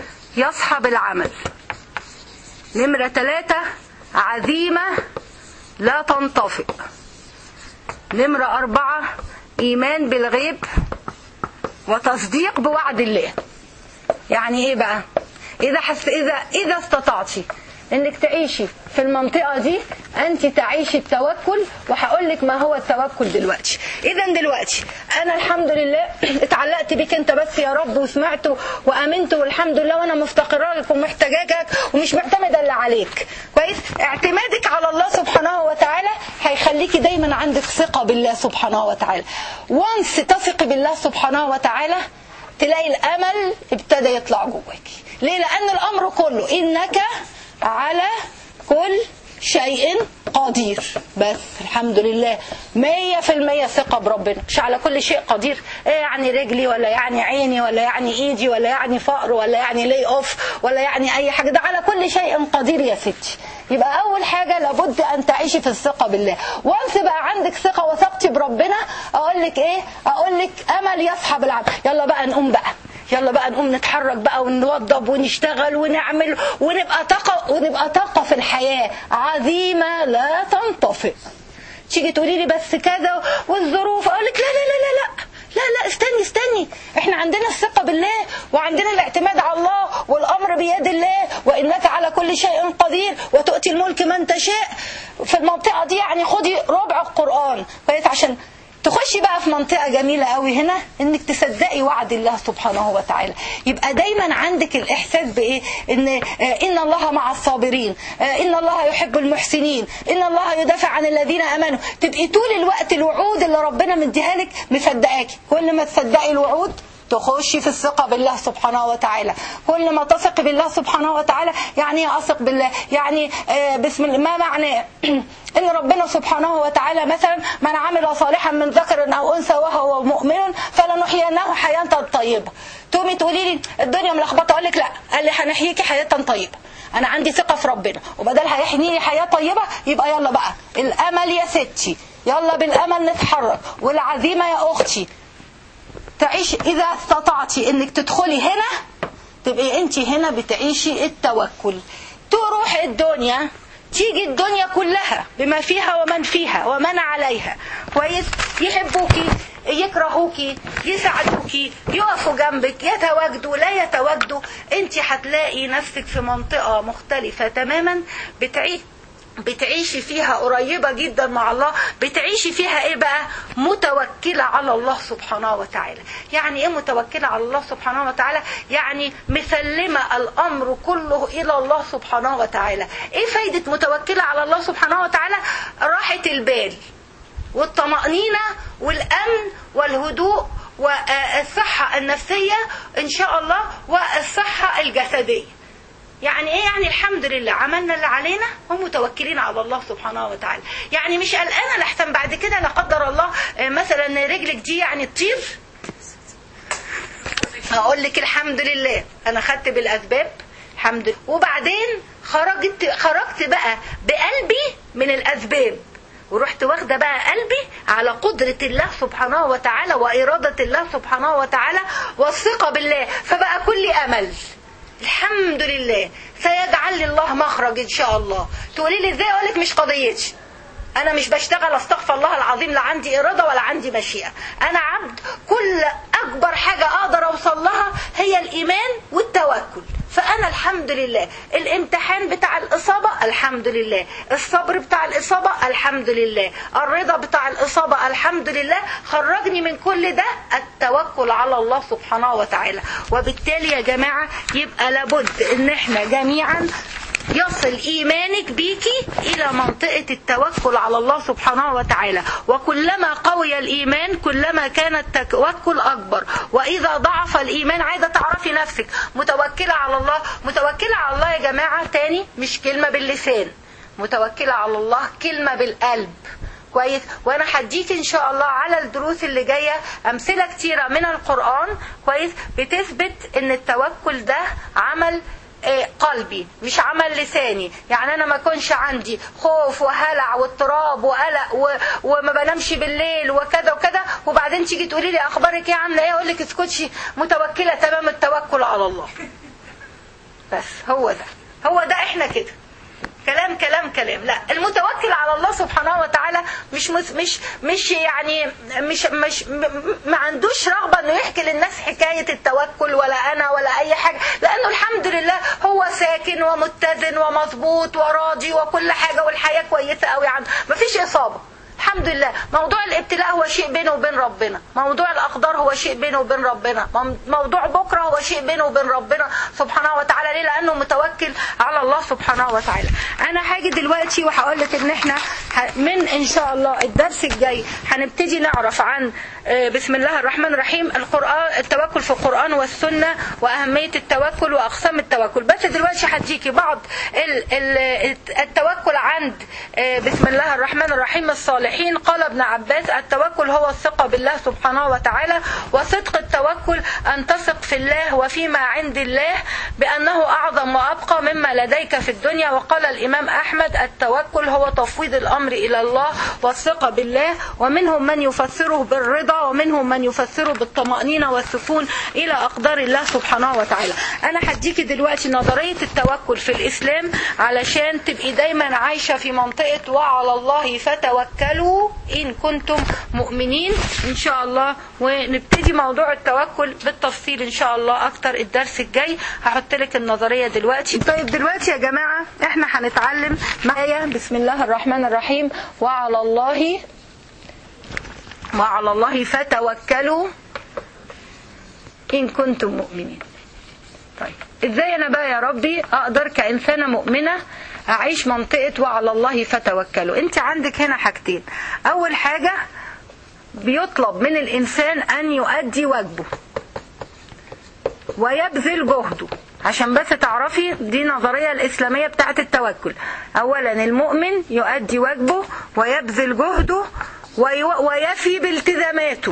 يصحب العمل نمرة تلاتة عزيمة لا تنطفئ نمرة أربعة إيمان بالغيب وتصديق بوعد الله يعني إيه بقى إذا حس إذا إذا استطعتي انك تعيشي في المنطقه دي انت تعيشي التوكل وهقول لك ما هو التوكل دلوقتي اذا دلوقتي انا الحمد لله اتعلقت بيك انت بس يا رب وسمعت وامنت والحمد لله وانا مفتقره لك ومحتاجاك ومش معتمده الا عليك كويس اعتمادك على الله سبحانه وتعالى هيخليكي دايما عندك ثقه بالله سبحانه وتعالى وانس تثقي بالله سبحانه وتعالى تلاقي الامل ابتدى يطلع جواكي ليه لان الامر كله انك على كل شيء قدير بس الحمد لله مية في المية ثقة بربنا مش على كل شيء قدير إيه يعني رجلي ولا يعني عيني ولا يعني ايدي ولا يعني فقر ولا يعني لي اوف ولا يعني اي حاجة ده على كل شيء قدير يا ستي يبقى اول حاجة لابد ان تعيشي في الثقة بالله وانس بقى عندك ثقة وثقتي بربنا اقول لك ايه اقول لك امل يصحب العبد يلا بقى نقوم بقى يلا بقى نقوم نتحرك بقى ونوضب ونشتغل ونعمل ونبقى طاقة ونبقى طاقة في الحياة عظيمة لا تنطفئ تيجي تقولي لي بس كذا والظروف اقول لك لا لا لا لا لا لا لا استني استني احنا عندنا الثقة بالله وعندنا الاعتماد على الله والامر بيد الله وانك على كل شيء قدير وتؤتي الملك من تشاء في المنطقة دي يعني خدي ربع القرآن كويس عشان تخشي بقى في منطقة جميلة قوي هنا انك تصدقي وعد الله سبحانه وتعالى يبقى دايما عندك الاحساس بايه ان ان الله مع الصابرين ان الله يحب المحسنين ان الله يدافع عن الذين امنوا تبقي طول الوقت الوعود اللي ربنا مديها لك مصدقاكي كل ما تصدقي الوعود تخشي في الثقة بالله سبحانه وتعالى كل ما تثق بالله سبحانه وتعالى يعني ايه اثق بالله يعني بسم الله ما معناه ان ربنا سبحانه وتعالى مثلا من عمل صالحا من ذكر او انثى وهو مؤمن فلنحيينه حياه طيبه تقومي تقولي لي الدنيا ملخبطه اقول لك لا قال لي هنحييكي حياه طيبه انا عندي ثقه في ربنا وبدل هيحييني لي حياه طيبه يبقى يلا بقى الامل يا ستي يلا بالامل نتحرك والعزيمه يا اختي تعيش اذا استطعتي انك تدخلي هنا تبقي انت هنا بتعيشي التوكل تروح الدنيا تيجي الدنيا كلها بما فيها ومن فيها ومن عليها كويس يحبوكي يكرهوكي يساعدوكي يقفوا جنبك يتواجدوا لا يتواجدوا انت هتلاقي نفسك في منطقة مختلفة تماما بتعيش بتعيشي فيها قريبة جدا مع الله بتعيشي فيها ايه بقى متوكلة على الله سبحانه وتعالى يعني ايه متوكلة على الله سبحانه وتعالى يعني مسلمة الامر كله الى الله سبحانه وتعالى ايه فايدة متوكلة على الله سبحانه وتعالى راحة البال والطمأنينة والامن والهدوء والصحة النفسية ان شاء الله والصحة الجسدية يعني ايه يعني الحمد لله عملنا اللي علينا ومتوكلين على الله سبحانه وتعالى يعني مش قلقانه لحسن بعد كده لا قدر الله مثلا رجلك دي يعني تطير هقول لك الحمد لله انا خدت بالاسباب الحمد لله وبعدين خرجت خرجت بقى بقلبي من الاسباب ورحت واخده بقى قلبي على قدرة الله سبحانه وتعالى وإرادة الله سبحانه وتعالى والثقة بالله فبقى كل أمل الحمد لله سيجعل لي الله مخرج ان شاء الله تقولي لي ازاي اقول لك مش قضيتي انا مش بشتغل استغفر الله العظيم لا عندي اراده ولا عندي مشيئه انا عبد كل اكبر حاجه اقدر اوصل لها هي الايمان والتوكل فانا الحمد لله الامتحان بتاع الاصابه الحمد لله الصبر بتاع الاصابه الحمد لله الرضا بتاع الاصابه الحمد لله خرجني من كل ده التوكل على الله سبحانه وتعالى وبالتالي يا جماعه يبقى لابد ان احنا جميعا يصل إيمانك بيكي إلى منطقة التوكل على الله سبحانه وتعالى وكلما قوي الإيمان كلما كان التوكل أكبر وإذا ضعف الإيمان عايزة تعرفي نفسك متوكلة على الله متوكلة على الله يا جماعة تاني مش كلمة باللسان متوكلة على الله كلمة بالقلب كويس وانا هديك ان شاء الله على الدروس اللي جايه امثله كتيره من القران كويس بتثبت ان التوكل ده عمل قلبي مش عمل لساني يعني انا ما اكونش عندي خوف وهلع واضطراب وقلق و... وما بنامش بالليل وكذا وكذا وبعدين تيجي تقولي لي اخبارك ايه عامله ايه اقول لك اسكتشي متوكله تمام التوكل على الله بس هو ده هو ده احنا كده كلام كلام كلام لا المتوكل على الله سبحانه وتعالى مش مش مش, مش يعني مش مش م- ما عندوش رغبه انه يحكي للناس حكايه التوكل ولا انا ولا اي حاجه لانه الحمد لله هو ساكن ومتزن ومظبوط وراضي وكل حاجه والحياه كويسه قوي عنده مفيش اصابه الحمد لله موضوع الابتلاء هو شيء بينه وبين ربنا موضوع الأقدار هو شيء بينه وبين ربنا مم- موضوع بكرة هو شيء بينه وبين ربنا سبحانه وتعالى ليه لأنه متوكل على الله سبحانه وتعالى أنا هاجي دلوقتي وهقول لك إن إحنا ه- من إن شاء الله الدرس الجاي هنبتدي نعرف عن آه، بسم الله الرحمن الرحيم القرآن التوكل في القرآن والسنة وأهمية التوكل وأقسام التوكل بس دلوقتي هديكي بعض ال- ال- التوكل عند آه، بسم الله الرحمن الرحيم الصالحين قال ابن عباس التوكل هو الثقة بالله سبحانه وتعالى وصدق التوكل أن تثق في الله وفيما عند الله بأنه أعظم وأبقى مما لديك في الدنيا وقال الإمام أحمد التوكل هو تفويض الأمر إلى الله والثقة بالله ومنهم من يفسره بالرضا ومنهم من يفسره بالطمأنينة والسكون إلى أقدار الله سبحانه وتعالى أنا هديكي دلوقتي نظرية التوكل في الإسلام علشان تبقي دايما عايشة في منطقة وعلى الله فتوكلوا إن كنتم مؤمنين إن شاء الله ونبتدي موضوع التوكل بالتفصيل إن شاء الله أكتر الدرس الجاي هحط لك النظرية دلوقتي طيب دلوقتي يا جماعة إحنا هنتعلم معايا بسم الله الرحمن الرحيم وعلى الله وعلى الله فتوكلوا إن كنتم مؤمنين طيب ازاي انا بقى يا ربي اقدر كانسانه مؤمنه اعيش منطقه وعلى الله فتوكلوا انت عندك هنا حاجتين اول حاجه بيطلب من الانسان ان يؤدي واجبه ويبذل جهده عشان بس تعرفي دي نظرية الإسلامية بتاعة التوكل أولا المؤمن يؤدي واجبه ويبذل جهده وي- ويفي بالتزاماته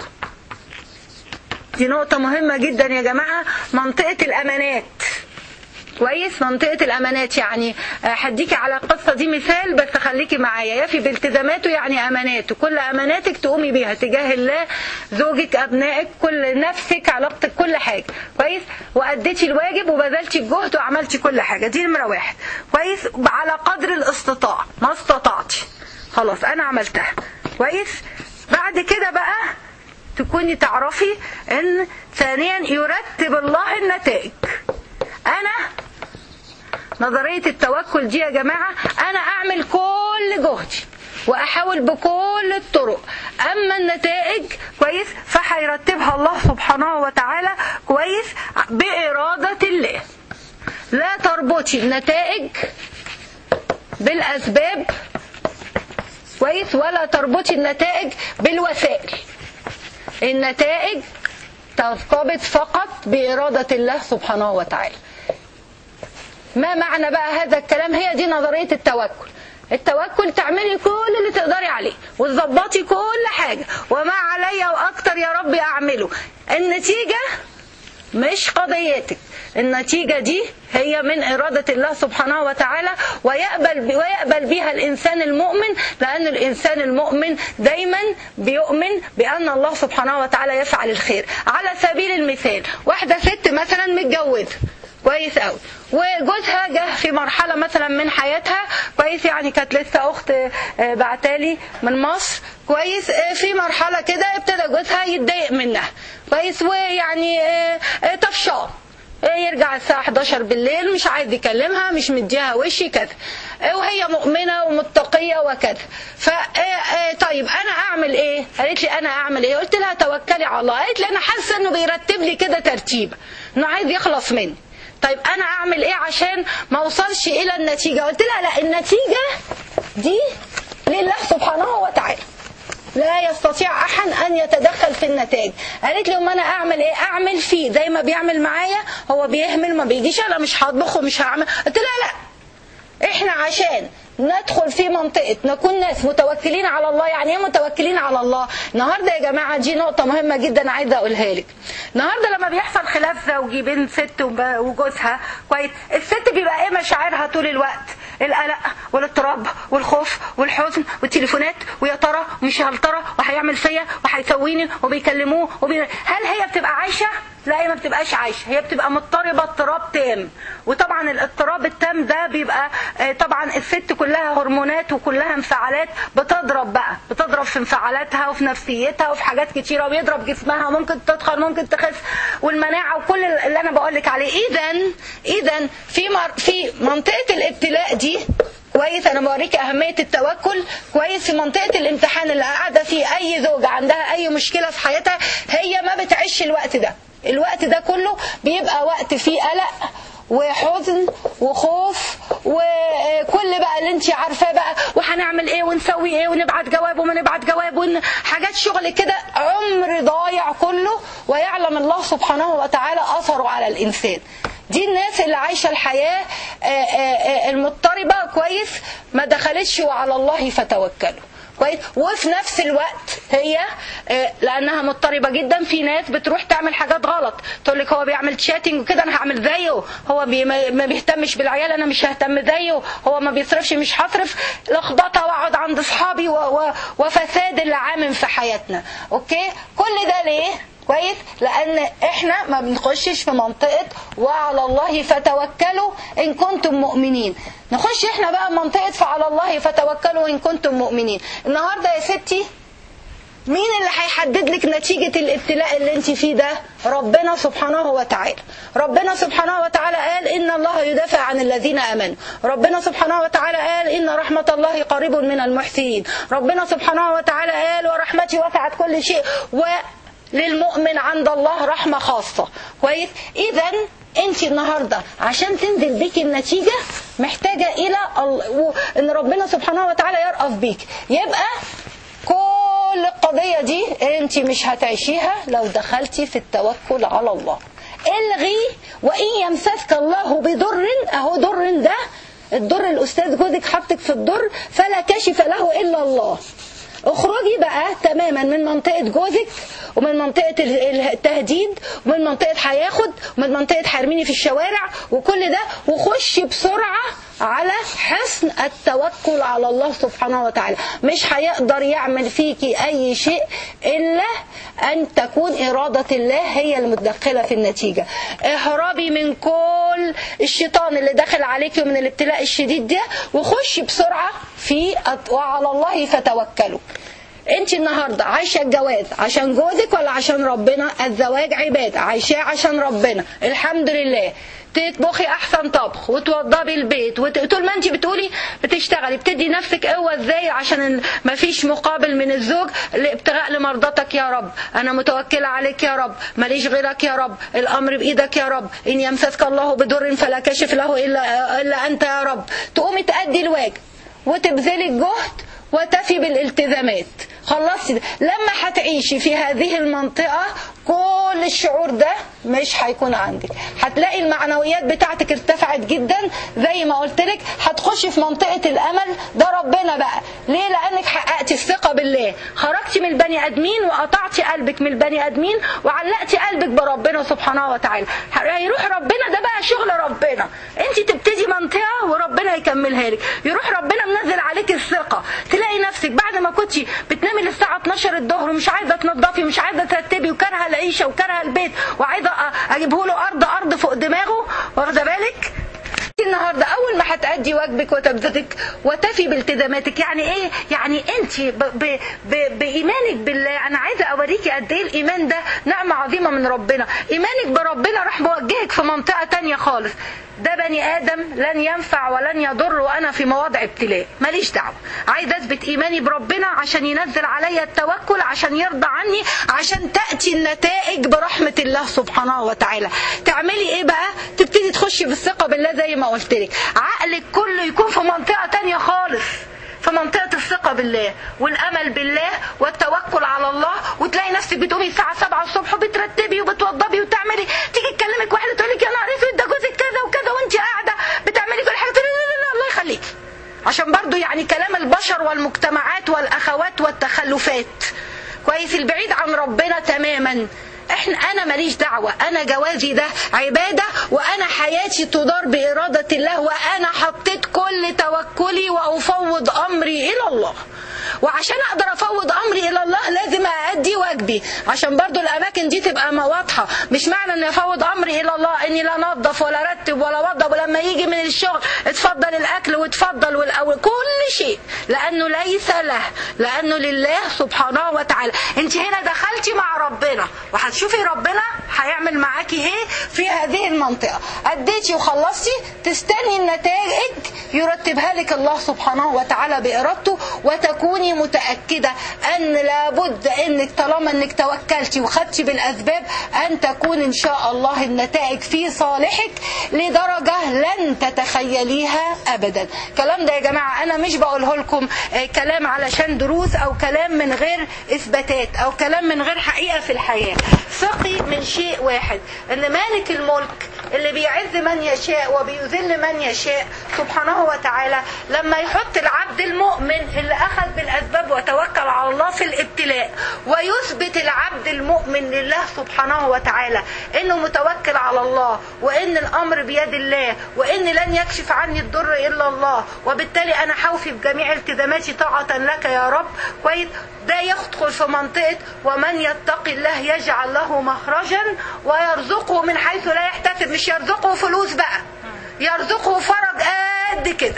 دي نقطة مهمة جدا يا جماعة منطقة الأمانات كويس منطقة الأمانات يعني آه، هديكي على القصة دي مثال بس خليكي معايا يفي بالتزاماته يعني أماناته كل أماناتك تقومي بيها تجاه الله زوجك أبنائك كل نفسك علاقتك كل حاجة كويس وأديتي الواجب وبذلتي الجهد وعملتي كل حاجة دي نمرة واحد كويس على قدر الاستطاعة ما استطعتي خلاص أنا عملتها كويس بعد كده بقى تكوني تعرفي ان ثانيا يرتب الله النتائج انا نظرية التوكل دي يا جماعة انا اعمل كل جهدي واحاول بكل الطرق اما النتائج كويس فهيرتبها الله سبحانه وتعالى كويس بارادة الله لا تربطي النتائج بالاسباب كويس ولا تربطي النتائج بالوسائل النتائج ترتبط فقط بإرادة الله سبحانه وتعالى ما معنى بقى هذا الكلام هي دي نظرية التوكل التوكل تعملي كل اللي تقدري عليه وتظبطي كل حاجة وما عليا وأكتر يا رب أعمله النتيجة مش قضيتك النتيجة دي هي من إرادة الله سبحانه وتعالى ويقبل ويقبل بها الإنسان المؤمن لأن الإنسان المؤمن دايما بيؤمن بأن الله سبحانه وتعالى يفعل الخير على سبيل المثال واحدة ست مثلا متجوزة كويس قوي وجوزها جه في مرحلة مثلا من حياتها كويس يعني كانت لسه أخت آه، بعتالي من مصر كويس آه، في مرحلة كده ابتدى جوزها يتضايق منها كويس ويعني آه، آه، طفشان يرجع الساعة 11 بالليل مش عايز يكلمها مش مديها وشي كذا وهي مؤمنة ومتقية وكذا ف طيب أنا أعمل إيه؟ قالت لي أنا أعمل إيه؟ قلت لها توكلي على الله قالت لي أنا حاسة إنه بيرتب لي كده ترتيبة إنه عايز يخلص مني طيب أنا أعمل إيه عشان ما أوصلش إلى النتيجة؟ قلت لها لا النتيجة دي لله سبحانه وتعالى لا يستطيع احد ان يتدخل في النتائج قالت لي ما انا اعمل ايه اعمل فيه زي ما بيعمل معايا هو بيهمل ما بيجيش انا مش هطبخ ومش هعمل قلت لها لا احنا عشان ندخل في منطقة نكون ناس متوكلين على الله يعني ايه متوكلين على الله النهاردة يا جماعة دي نقطة مهمة جدا عايزة اقولها لك النهاردة لما بيحصل خلاف زوجي بين ست وب- وجوزها كويس الست بيبقى ايه مشاعرها طول الوقت القلق والاضطراب والخوف والحزن والتليفونات ويا ترى ومش هل ترى وهيعمل فيا وهيسويني وبيكلموه وبي... هل هي بتبقى عايشة لا هي ما بتبقاش عايشه هي بتبقى مضطربه اضطراب تام وطبعا الاضطراب التام ده بيبقى آه، طبعا الست كلها هرمونات وكلها انفعالات بتضرب بقى بتضرب في انفعالاتها وفي نفسيتها وفي حاجات كتيره وبيضرب جسمها ممكن تدخل ممكن تخس والمناعه وكل اللي انا بقول لك عليه اذا اذا في مر في منطقه الابتلاء دي كويس انا بوريك اهميه التوكل كويس في منطقه الامتحان اللي قاعده فيه اي زوجه عندها اي مشكله في حياتها هي ما بتعيش الوقت ده الوقت ده كله بيبقى وقت فيه قلق وحزن وخوف وكل بقى اللي انت عارفاه بقى وهنعمل ايه ونسوي ايه ونبعت جواب وما نبعت جواب ون... حاجات شغل كده عمر ضايع كله ويعلم الله سبحانه وتعالى اثره على الانسان دي الناس اللي عايشه الحياه آه، آه، آه، المضطربه كويس ما دخلتش وعلى الله فتوكلوا كويس وفي نفس الوقت هي آه، لانها مضطربه جدا في ناس بتروح تعمل حاجات غلط تقول لك هو بيعمل تشاتنج وكده انا هعمل زيه هو بي ما ما بيهتمش بالعيال انا مش ههتم زيه هو ما بيصرفش مش هصرف لخبطه واقعد عند اصحابي و- و- وفساد اللي عامم في حياتنا اوكي كل ده ليه كويس لان احنا ما بنخشش في منطقه وعلى الله فتوكلوا ان كنتم مؤمنين نخش احنا بقى منطقه فعلى الله فتوكلوا ان كنتم مؤمنين النهارده يا ستي مين اللي هيحدد لك نتيجة الابتلاء اللي انت فيه ده ربنا سبحانه وتعالى ربنا سبحانه وتعالى قال إن الله يدافع عن الذين آمنوا ربنا سبحانه وتعالى قال إن رحمة الله قريب من المحسنين ربنا سبحانه وتعالى قال ورحمتي وسعت كل شيء وللمؤمن عند الله رحمة خاصة كويس إذا انت النهارده عشان تنزل بيك النتيجه محتاجه الى ال- و- ان ربنا سبحانه وتعالى يرأف بيك يبقى كل القضية دي انت مش هتعيشيها لو دخلتي في التوكل على الله الغي وان يمسسك الله بضر اهو ضر ده الضر الاستاذ جوزك حطك في الضر فلا كشف له الا الله اخرجي بقى تماما من منطقة جوزك ومن منطقة ال- التهديد ومن منطقة هياخد ومن منطقة هيرميني في الشوارع وكل ده وخشي بسرعة على حسن التوكل على الله سبحانه وتعالى مش هيقدر يعمل فيكي أي شيء إلا أن تكون إرادة الله هي المتدخلة في النتيجة اهربي من كل الشيطان اللي داخل عليكي من الابتلاء الشديد ده وخشي بسرعة في أت- وعلى الله فتوكلوا انت النهارده عايشه الجواز عشان جوزك ولا عشان ربنا الزواج عباده عايشاه عشان ربنا الحمد لله تطبخي احسن طبخ وتوضبي البيت وت... طول ما انت بتقولي بتشتغلي بتدي نفسك قوه ازاي عشان ال- مفيش مقابل من الزوج لابتغاء لمرضاتك يا رب انا متوكله عليك يا رب ماليش غيرك يا رب الامر بايدك يا رب ان يمسسك الله بضر فلا كاشف له الا الا انت يا رب تقومي تأدي الواجب وتبذلي الجهد وتفي بالالتزامات خلصتي ده. لما هتعيشي في هذه المنطقة كل الشعور ده مش هيكون عندك هتلاقي المعنويات بتاعتك ارتفعت جدا زي ما قلت لك هتخشي في منطقة الأمل ده ربنا بقى ليه لأنك حققتي الثقة بالله خرجتي من البني آدمين وقطعتي قلبك من البني آدمين وعلقتي قلبك بربنا سبحانه وتعالى هيروح ربنا ده بقى شغل ربنا انت تبتدي منطقة وربنا يكملها لك يروح ربنا منزل عليك الثقة تلاقي نفسك بعد ما كنتي بتنامي للساعة 12 الظهر ومش عايزة تنظفي ومش عايزة ترتبي وكارهة العيشة وكارهة البيت وعايزة أ- اجيبه له ارض ارض فوق دماغه واخدة بالك النهارده اول ما هتأدي واجبك وتبذلك وتفي بالتزاماتك يعني ايه يعني انت ب ب ب بايمانك بالله انا عايزه اوريكي قد ايه الايمان ده نعمه عظيمه من ربنا ايمانك بربنا راح موجهك في منطقه تانية خالص ده بني ادم لن ينفع ولن يضر وانا في مواضع ابتلاء ماليش دعوه عايزه اثبت ايماني بربنا عشان ينزل عليا التوكل عشان يرضى عني عشان تاتي النتائج برحمه الله سبحانه وتعالى تعملي ايه بقى تبتدي تخشي بالثقه بالله زي ما قلت لك عقلك كله يكون في منطقه تانية خالص في منطقة الثقة بالله والأمل بالله والتوكل على الله وتلاقي نفسك بتقومي الساعة 7 الصبح وبترتبي وبتوضبي وتعملي تيجي تكلمك واحدة تقول لك يا نهار اسود ده جوزك كذا وكذا وانت قاعدة بتعملي كل حاجة تقولي لا لا لا الله يخليكي عشان برضو يعني كلام البشر والمجتمعات والأخوات والتخلفات كويس البعيد عن ربنا تماما احنا انا ماليش دعوه انا جوازي ده عباده وانا حياتي تدار باراده الله وانا حطيت كل توكلي وافوض امري الى الله وعشان اقدر افوض امري الى الله لازم اادي واجبي عشان برضو الاماكن دي تبقى ما واضحه مش معنى اني افوض امري الى الله اني لا انظف ولا ارتب ولا اوضب ولما يجي من الشغل اتفضل الاكل واتفضل والأول كل شيء لانه ليس له لانه لله سبحانه وتعالى انت هنا دخلتي مع ربنا وهتشوفي ربنا هيعمل معاكي ايه في هذه المنطقه اديتي وخلصتي تستني النتائج يرتبها لك الله سبحانه وتعالى بارادته وتكوني متاكده ان لابد انك طالما انك توكلتي وخدتي بالاسباب ان تكون ان شاء الله النتائج في صالحك لدرجه لن تتخيليها ابدا الكلام ده يا جماعه انا مش بقوله لكم آه، كلام علشان دروس او كلام من غير اثباتات او كلام من غير حقيقه في الحياه ثقي من شيء واحد ان مالك الملك اللي بيعز من يشاء وبيذل من يشاء سبحانه وتعالى لما يحط العبد المؤمن اللي اخذ بالاسباب وتوكل على الله في الابتلاء ويثبت العبد المؤمن لله سبحانه وتعالى انه متوكل على الله وان الامر بيد الله وان لن يكشف عني الضر الا الله وبالتالي انا حوفي بجميع التزاماتي طاعه لك يا رب كويس ده يدخل في منطقه ومن يتقي الله يجعل له مخرجا ويرزقه من حيث لا يحتسب مش يرزقه فلوس بقى يرزقه فرج قد كده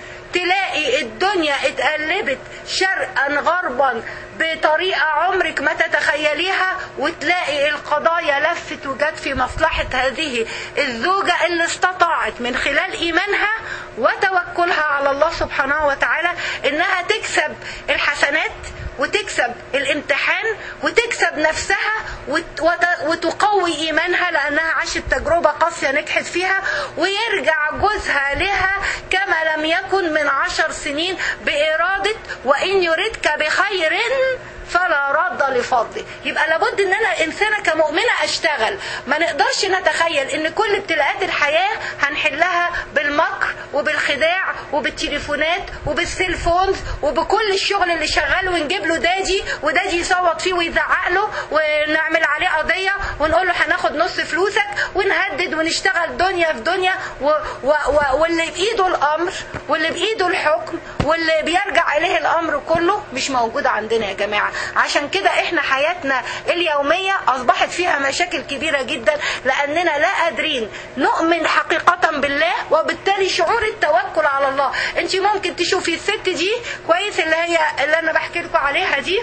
تلاقي الدنيا اتقلبت شرقا غربا بطريقة عمرك ما تتخيليها وتلاقي القضايا لفت وجت في مصلحة هذه الزوجة اللي استطاعت من خلال إيمانها وتوكلها على الله سبحانه وتعالى إنها تكسب الحسنات وتكسب الامتحان وتكسب نفسها وت- وت- وتقوي ايمانها لانها عاشت تجربه قاسيه نجحت فيها ويرجع جوزها لها كما لم يكن من عشر سنين باراده وان يردك بخير فلا رد لفضله يبقى لابد ان انا انسانه كمؤمنه اشتغل ما نقدرش نتخيل ان كل ابتلاءات الحياه هنحلها بالمكر وبالخداع وبالتليفونات وبالسيلفونز وبكل الشغل اللي شغال ونجيب له دادي ودادي يصوت فيه ويزعق له ونعمل عليه قضيه ونقول له هناخد نص فلوسك ونهدد ونشتغل دنيا في دنيا و و و واللي بايده الامر واللي بايده الحكم واللي بيرجع اليه الامر كله مش موجود عندنا يا جماعه عشان كده احنا حياتنا اليوميه اصبحت فيها مشاكل كبيره جدا لاننا لا قادرين نؤمن حقيقه بالله وبالتالي شعور التوكل على الله انت ممكن تشوفي الست دي كويس اللي هي اللي انا بحكي لكم عليها دي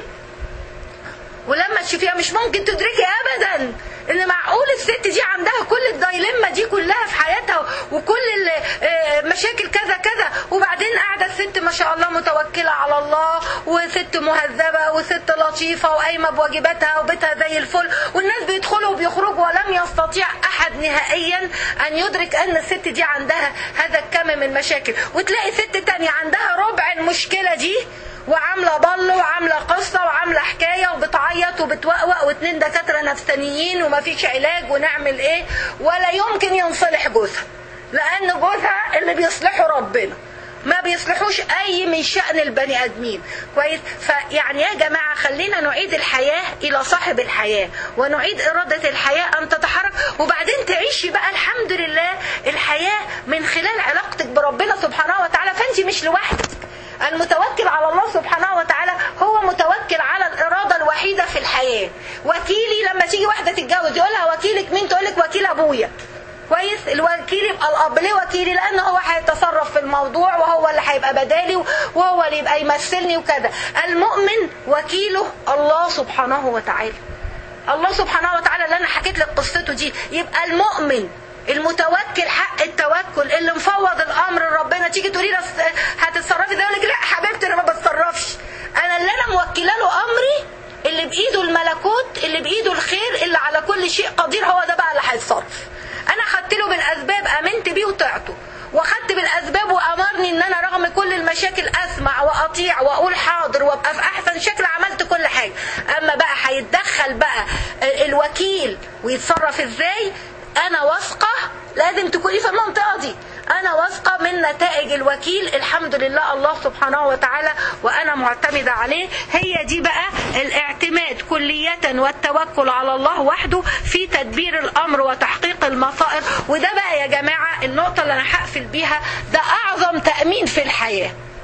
ولما تشوفيها مش ممكن تدركي ابدا ان معقول الست دي عندها كل الدايلما دي كلها في حياتها وكل المشاكل كذا كذا وبعدين قاعده الست ما شاء الله متوكله على الله وست مهذبه وست لطيفه وقايمه بواجباتها وبيتها زي الفل والناس بيدخلوا وبيخرجوا ولم يستطيع احد نهائيا ان يدرك ان الست دي عندها هذا الكم من مشاكل وتلاقي ست تانية عندها ربع المشكله دي وعامله ضل وعامله قصه وعامله حكايه وبتعيط وبتوقوق واتنين دكاتره نفسانيين ومفيش علاج ونعمل ايه ولا يمكن ينصلح جوزها لان جوزها اللي بيصلحه ربنا ما بيصلحوش اي من شأن البني ادمين كويس فيعني يا جماعه خلينا نعيد الحياه الى صاحب الحياه ونعيد اراده الحياه ان تتحرك وبعدين تعيشي بقى الحمد لله الحياه من خلال علاقتك بربنا سبحانه وتعالى فانت مش لوحدك المتوكل على الله سبحانه وتعالى هو متوكل على الإرادة الوحيدة في الحياة وكيلي لما تيجي واحدة تتجوز يقولها وكيلك مين تقولك وكيل أبويا كويس الوكيل يبقى الاب ليه وكيلي لان هو هيتصرف في الموضوع وهو اللي هيبقى بدالي وهو اللي يبقى يمثلني وكذا المؤمن وكيله الله سبحانه وتعالى الله سبحانه وتعالى اللي انا حكيت لك قصته دي يبقى المؤمن المتوكل حق التوكل اللي مفوض الامر لربنا تيجي تقولي له هتتصرفي ده يقول لك لا حبيبتي انا ما بتصرفش انا اللي انا موكله له امري اللي بايده الملكوت اللي بايده الخير اللي على كل شيء قدير هو ده بقى اللي هيتصرف انا خدت له بالاسباب امنت بيه وطعته واخدت بالاسباب وامرني ان انا رغم كل المشاكل اسمع واطيع واقول حاضر وابقى في احسن شكل عملت كل حاجه اما بقى هيتدخل بقى الوكيل ويتصرف ازاي انا واثقه لازم تكوني في المنطقه دي انا واثقه من نتائج الوكيل الحمد لله الله سبحانه وتعالى وانا معتمده عليه هي دي بقى الاعتماد كليه والتوكل على الله وحده في تدبير الامر وتحقيق المصائر وده بقى يا جماعه النقطه اللي انا هقفل بيها ده اعظم تامين في الحياه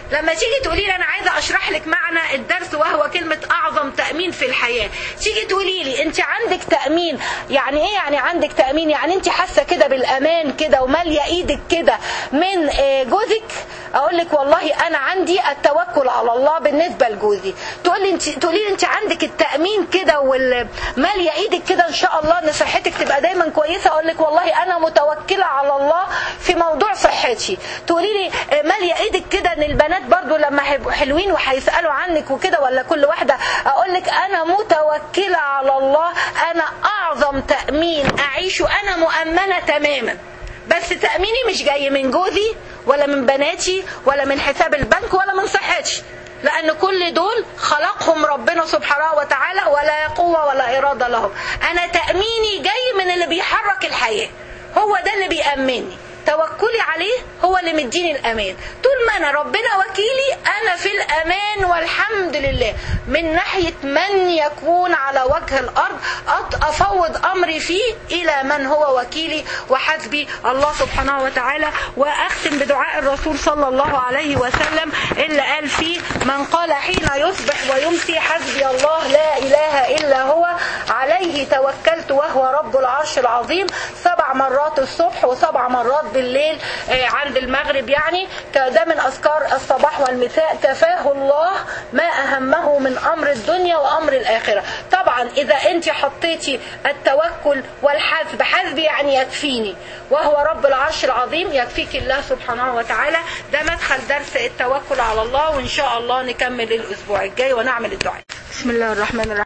لما تيجي تقولي لي انا عايزه اشرح لك معنى الدرس وهو كلمه اعظم تامين في الحياه تيجي تقولي لي انت عندك تامين يعني ايه يعني عندك تامين يعني انت حاسه كده بالامان كده وماليه ايدك كده من آه، جوزك اقول لك والله انا عندي التوكل على الله بالنسبه لجوزي تقول لي انت تقولي لي انت عندك التامين كده والماليه ايدك كده ان شاء الله ان صحتك تبقى دايما كويسه اقول لك والله انا متوكله على الله في موضوع صحتي تقولي لي آه، ماليه ايدك كده ان البنات برضو لما هيبقوا حلوين وهيسالوا عنك وكده ولا كل واحده اقول لك انا متوكله على الله انا اعظم تامين اعيشه انا مؤمنه تماما بس تاميني مش جاي من جوزي ولا من بناتي ولا من حساب البنك ولا من صحتي لان كل دول خلقهم ربنا سبحانه وتعالى ولا قوه ولا اراده لهم انا تاميني جاي من اللي بيحرك الحياه هو ده اللي بيأمني توكلي عليه هو اللي مديني الامان طول ما انا ربنا وكيلي انا في الامان والحمد لله من ناحيه من يكون على وجه الارض أط- افوض امري فيه الى من هو وكيلي وحسبي الله سبحانه وتعالى واختم بدعاء الرسول صلى الله عليه وسلم اللي قال فيه من قال حين يصبح ويمسي حسبي الله لا اله الا هو عليه توكلت وهو رب العرش العظيم سبع مرات الصبح وسبع مرات بالليل آه، عند المغرب يعني ك- ده من اذكار الصباح والمساء كفاه الله ما اهمه من امر الدنيا وامر الاخره طبعا اذا انت حطيتي التوكل والحسب حسبي يعني يكفيني وهو رب العرش العظيم يكفيك الله سبحانه وتعالى ده مدخل درس التوكل على الله وان شاء الله نكمل الاسبوع الجاي ونعمل الدعاء بسم الله الرحمن الرحيم